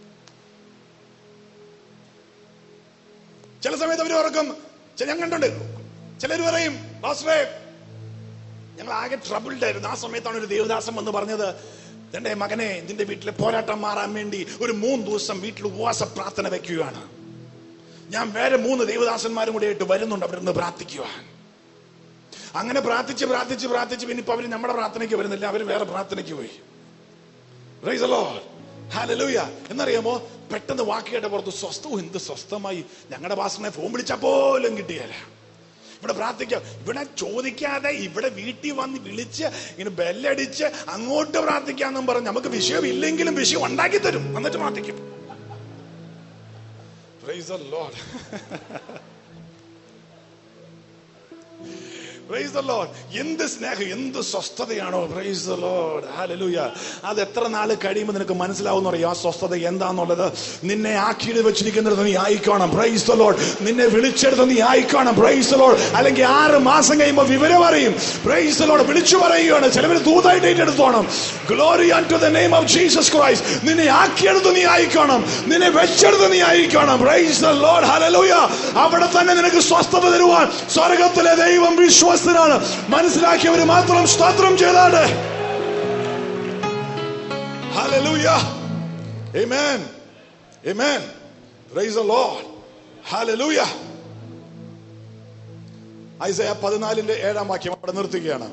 S1: ചില സമയത്ത് അവർ ഓർക്കും ചെ- ഞാൻ കണ്ടുണ്ട് ചിലർ പറയും പാസ്റ്ററേ ഞങ്ങൾ ആകെ ട്രബിൾഡ് ആയിരുന്നു ആ സമയത്താണ് ഒരു ദേവദാസം വന്ന് പറഞ്ഞത് എന്റെ മകനെ നിന്റെ വീട്ടിലെ പോരാട്ടം മാറാൻ വേണ്ടി ഒരു മൂന്ന് ദിവസം വീട്ടിൽ ഉപവാസ പ്രാർത്ഥന വെക്കുകയാണ് ഞാൻ വേറെ മൂന്ന് ദേവദാസന്മാരും കൂടി ആയിട്ട് വരുന്നുണ്ട് അവിടെ നിന്ന് പ്രാർത്ഥിക്കുവാൻ അങ്ങനെ പ്രാർത്ഥിച്ച് പ്രാർത്ഥിച്ച് പ്രാർത്ഥിച്ച് പിന്നെ ഇപ്പൊ അവര് നമ്മുടെ പ്രാർത്ഥനയ്ക്ക് വരുന്നില്ല അവര് വേറെ പ്രാർത്ഥനയ്ക്ക് പോയി Praise the Lord. Hallelujah. എന്നറിയാമോ പെട്ടെന്ന് വാക്കിയുടെ പുറത്ത് സ്വസ്ഥവും എന്ത് സ്വസ്ഥമായി ഞങ്ങളുടെ പാസ്റ്ററിനെ ഫോൺ വിളിച്ചാൽ പോലും കിട്ടിയല്ല ഇവിടെ പ്രാർത്ഥിക്കാം ഇവിടെ ചോദിക്കാതെ ഇവിടെ വീട്ടിൽ വന്ന് വിളിച്ച് ഇങ്ങനെ ബെല്ലടിച്ച് അങ്ങോട്ട് പ്രാർത്ഥിക്കാന്നും പറഞ്ഞ് നമുക്ക് വിഷയം ഇല്ലെങ്കിലും വിഷയം ഉണ്ടാക്കി തരും എന്നിട്ട് പ്രാർത്ഥിക്കും Praise the Lord. Praise the Lord. എന്ത് സ്നേഹം എന്ത് സ്വസ്ഥതയാണോ പ്രൈസ് ദ ലോർഡ് ഹല്ലേലൂയ അത് എത്ര നാൾ കഴിയുമ്പോൾ നിനക്ക് മനസ്സിലാവുന്ന അറിയാം ആ സ്വസ്ഥത എന്താന്നുള്ളത് നിന്നെ ആക്കിയിട്ട് വെച്ചിരിക്കുന്നത് നീ ആയിക്കോണം പ്രൈസ് ദ ലോർഡ് നിന്നെ വിളിച്ചെടുത്ത് നീ ആയിക്കോണം പ്രൈസ് ദ ലോർഡ് അല്ലെങ്കിൽ ആറ് മാസം കഴിയുമ്പോൾ വിവരം അറിയും പ്രൈസ് ദ ലോർഡ് വിളിച്ചു പറയുകയാണ് ചിലവർ ദൂതായിട്ട് ഏറ്റെടുത്തോണം glory to the name of Jesus Christ നിന്നെ ആക്കിയെടുത്ത് നീ ആയിക്കോണം നിന്നെ വെച്ചെടുത്ത് നീ ആയിക്കോണം പ്രൈസ് ദ ലോർഡ് ഹല്ലേലൂയ അവിടെ തന്നെ നിനക്ക് സ്വസ്ഥത തരുവാൻ സ്വർഗത്തിലെ ദൈവം വിശ്വസ്തനാണ് മനസ്സിലാക്കിയവർ മാത്രം സ്തോത്രം ചെയ്താണ് hallelujah amen amen praise the Lord hallelujah Isaiah പതിനാലിന്റെ ഏഴാം വാക്യം അവിടെ നിർത്തുകയാണ്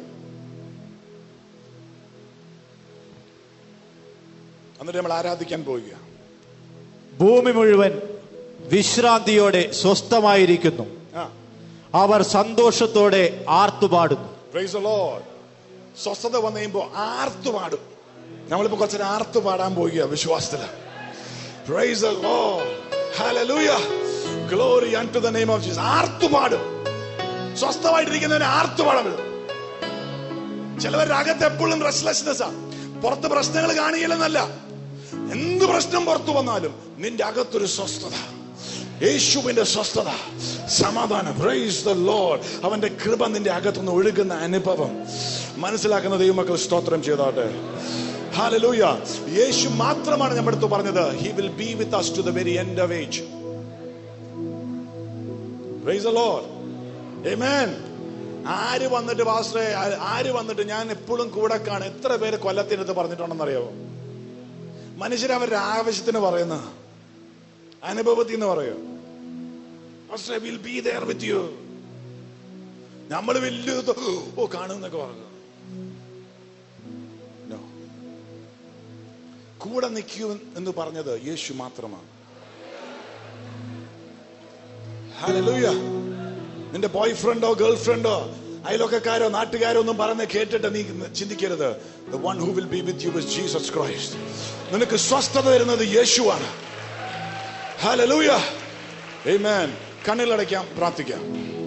S1: എന്നിട്ട് നമ്മൾ ആരാധിക്കാൻ പോവുക
S2: ഭൂമി മുഴുവൻ വിശ്രാന്തിയോടെ സ്വസ്ഥമായിരിക്കുന്നു
S1: ആ
S2: അവർ സന്തോഷത്തോടെ ആർത്തുപാടുന്നു
S1: പ്രൈസ് ദ ലോർഡ് സ്വസ്ഥത വന്നു കഴിയുമ്പോൾ ആർത്തു പാടും നമ്മളിപ്പോ കുറച്ചു ആർത്തു പാടാൻ പോവുക വിശ്വാസത്തില് praise the Lord hallelujah glory unto the name of Jesus ആർത്തു പാടും സ്വസ്ഥമായിട്ടിരിക്കുന്നവനെ ആർത്തു പാടാൻ വരും ചിലവരുടെ അകത്ത് എപ്പോഴും റെസ്റ്റ്ലെസ്നെസ് പുറത്ത് പ്രശ്നങ്ങൾ കാണിയില്ലെന്നല്ല എന്ത് പ്രശ്നം പുറത്തു വന്നാലും നിന്റെ അകത്തൊരു സ്വസ്ഥത യേശുവിന്റെ സ്വസ്ഥത സമാധാനം പ്രൈസ് ദ ലോർഡ് അവന്റെ കൃപ നിന്റെ അകത്തുനിന്ന് ഒഴുകുന്ന അനുഭവം മനസ്സിലാക്കുന്ന ദൈവമക്കൾ സ്തോത്രം ചെയ്താട്ടെ ഹാലലൂയ യേശു മാത്രമാണ് നമ്മുടെ അടുത്ത് പറഞ്ഞത് he will be with us to the very end of age praise the Lord amen ആര് വന്നിട്ട് പാസ്റ്ററെ ആ- ആര് വന്നിട്ട് ഞാൻ എപ്പോഴും കൂടെ കാണും എത്ര പേര് കൊല്ലത്തിനടുത്ത് പറഞ്ഞിട്ടുണ്ടെന്നറിയാമോ മനുഷ്യർ അവരുടെ ആവശ്യത്തിന് പറയുന്ന അനുഭവത്തിൽ നിന്ന് പറയോ പാസ്റ്ററെ will be there with you നമ്മൾ വലിയ ഇത് ഓ കാണുന്നൊക്കെ പറഞ്ഞു No. കൂടെ നിൽക്കൂ എന്ന് പറഞ്ഞത് യേശു മാത്രമാണ് Hallelujah. നിന്റെ ബോയ് ഫ്രണ്ടോ ഗേൾ ഫ്രണ്ടോ അയലൊക്കെക്കാരോ നാട്ടുകാരോ ഒന്നും പറഞ്ഞ് കേട്ടിട്ട് നീ ചിന്തിക്കരുത് the one who will be with you is Jesus Christ നിനക്ക് സ്വസ്ഥത തരുന്നത് യേശുവാണ് ഹല്ലേലൂയ ആമേൻ കണ്ണുകളടയ്ക്കാം പ്രാർത്ഥിക്കാം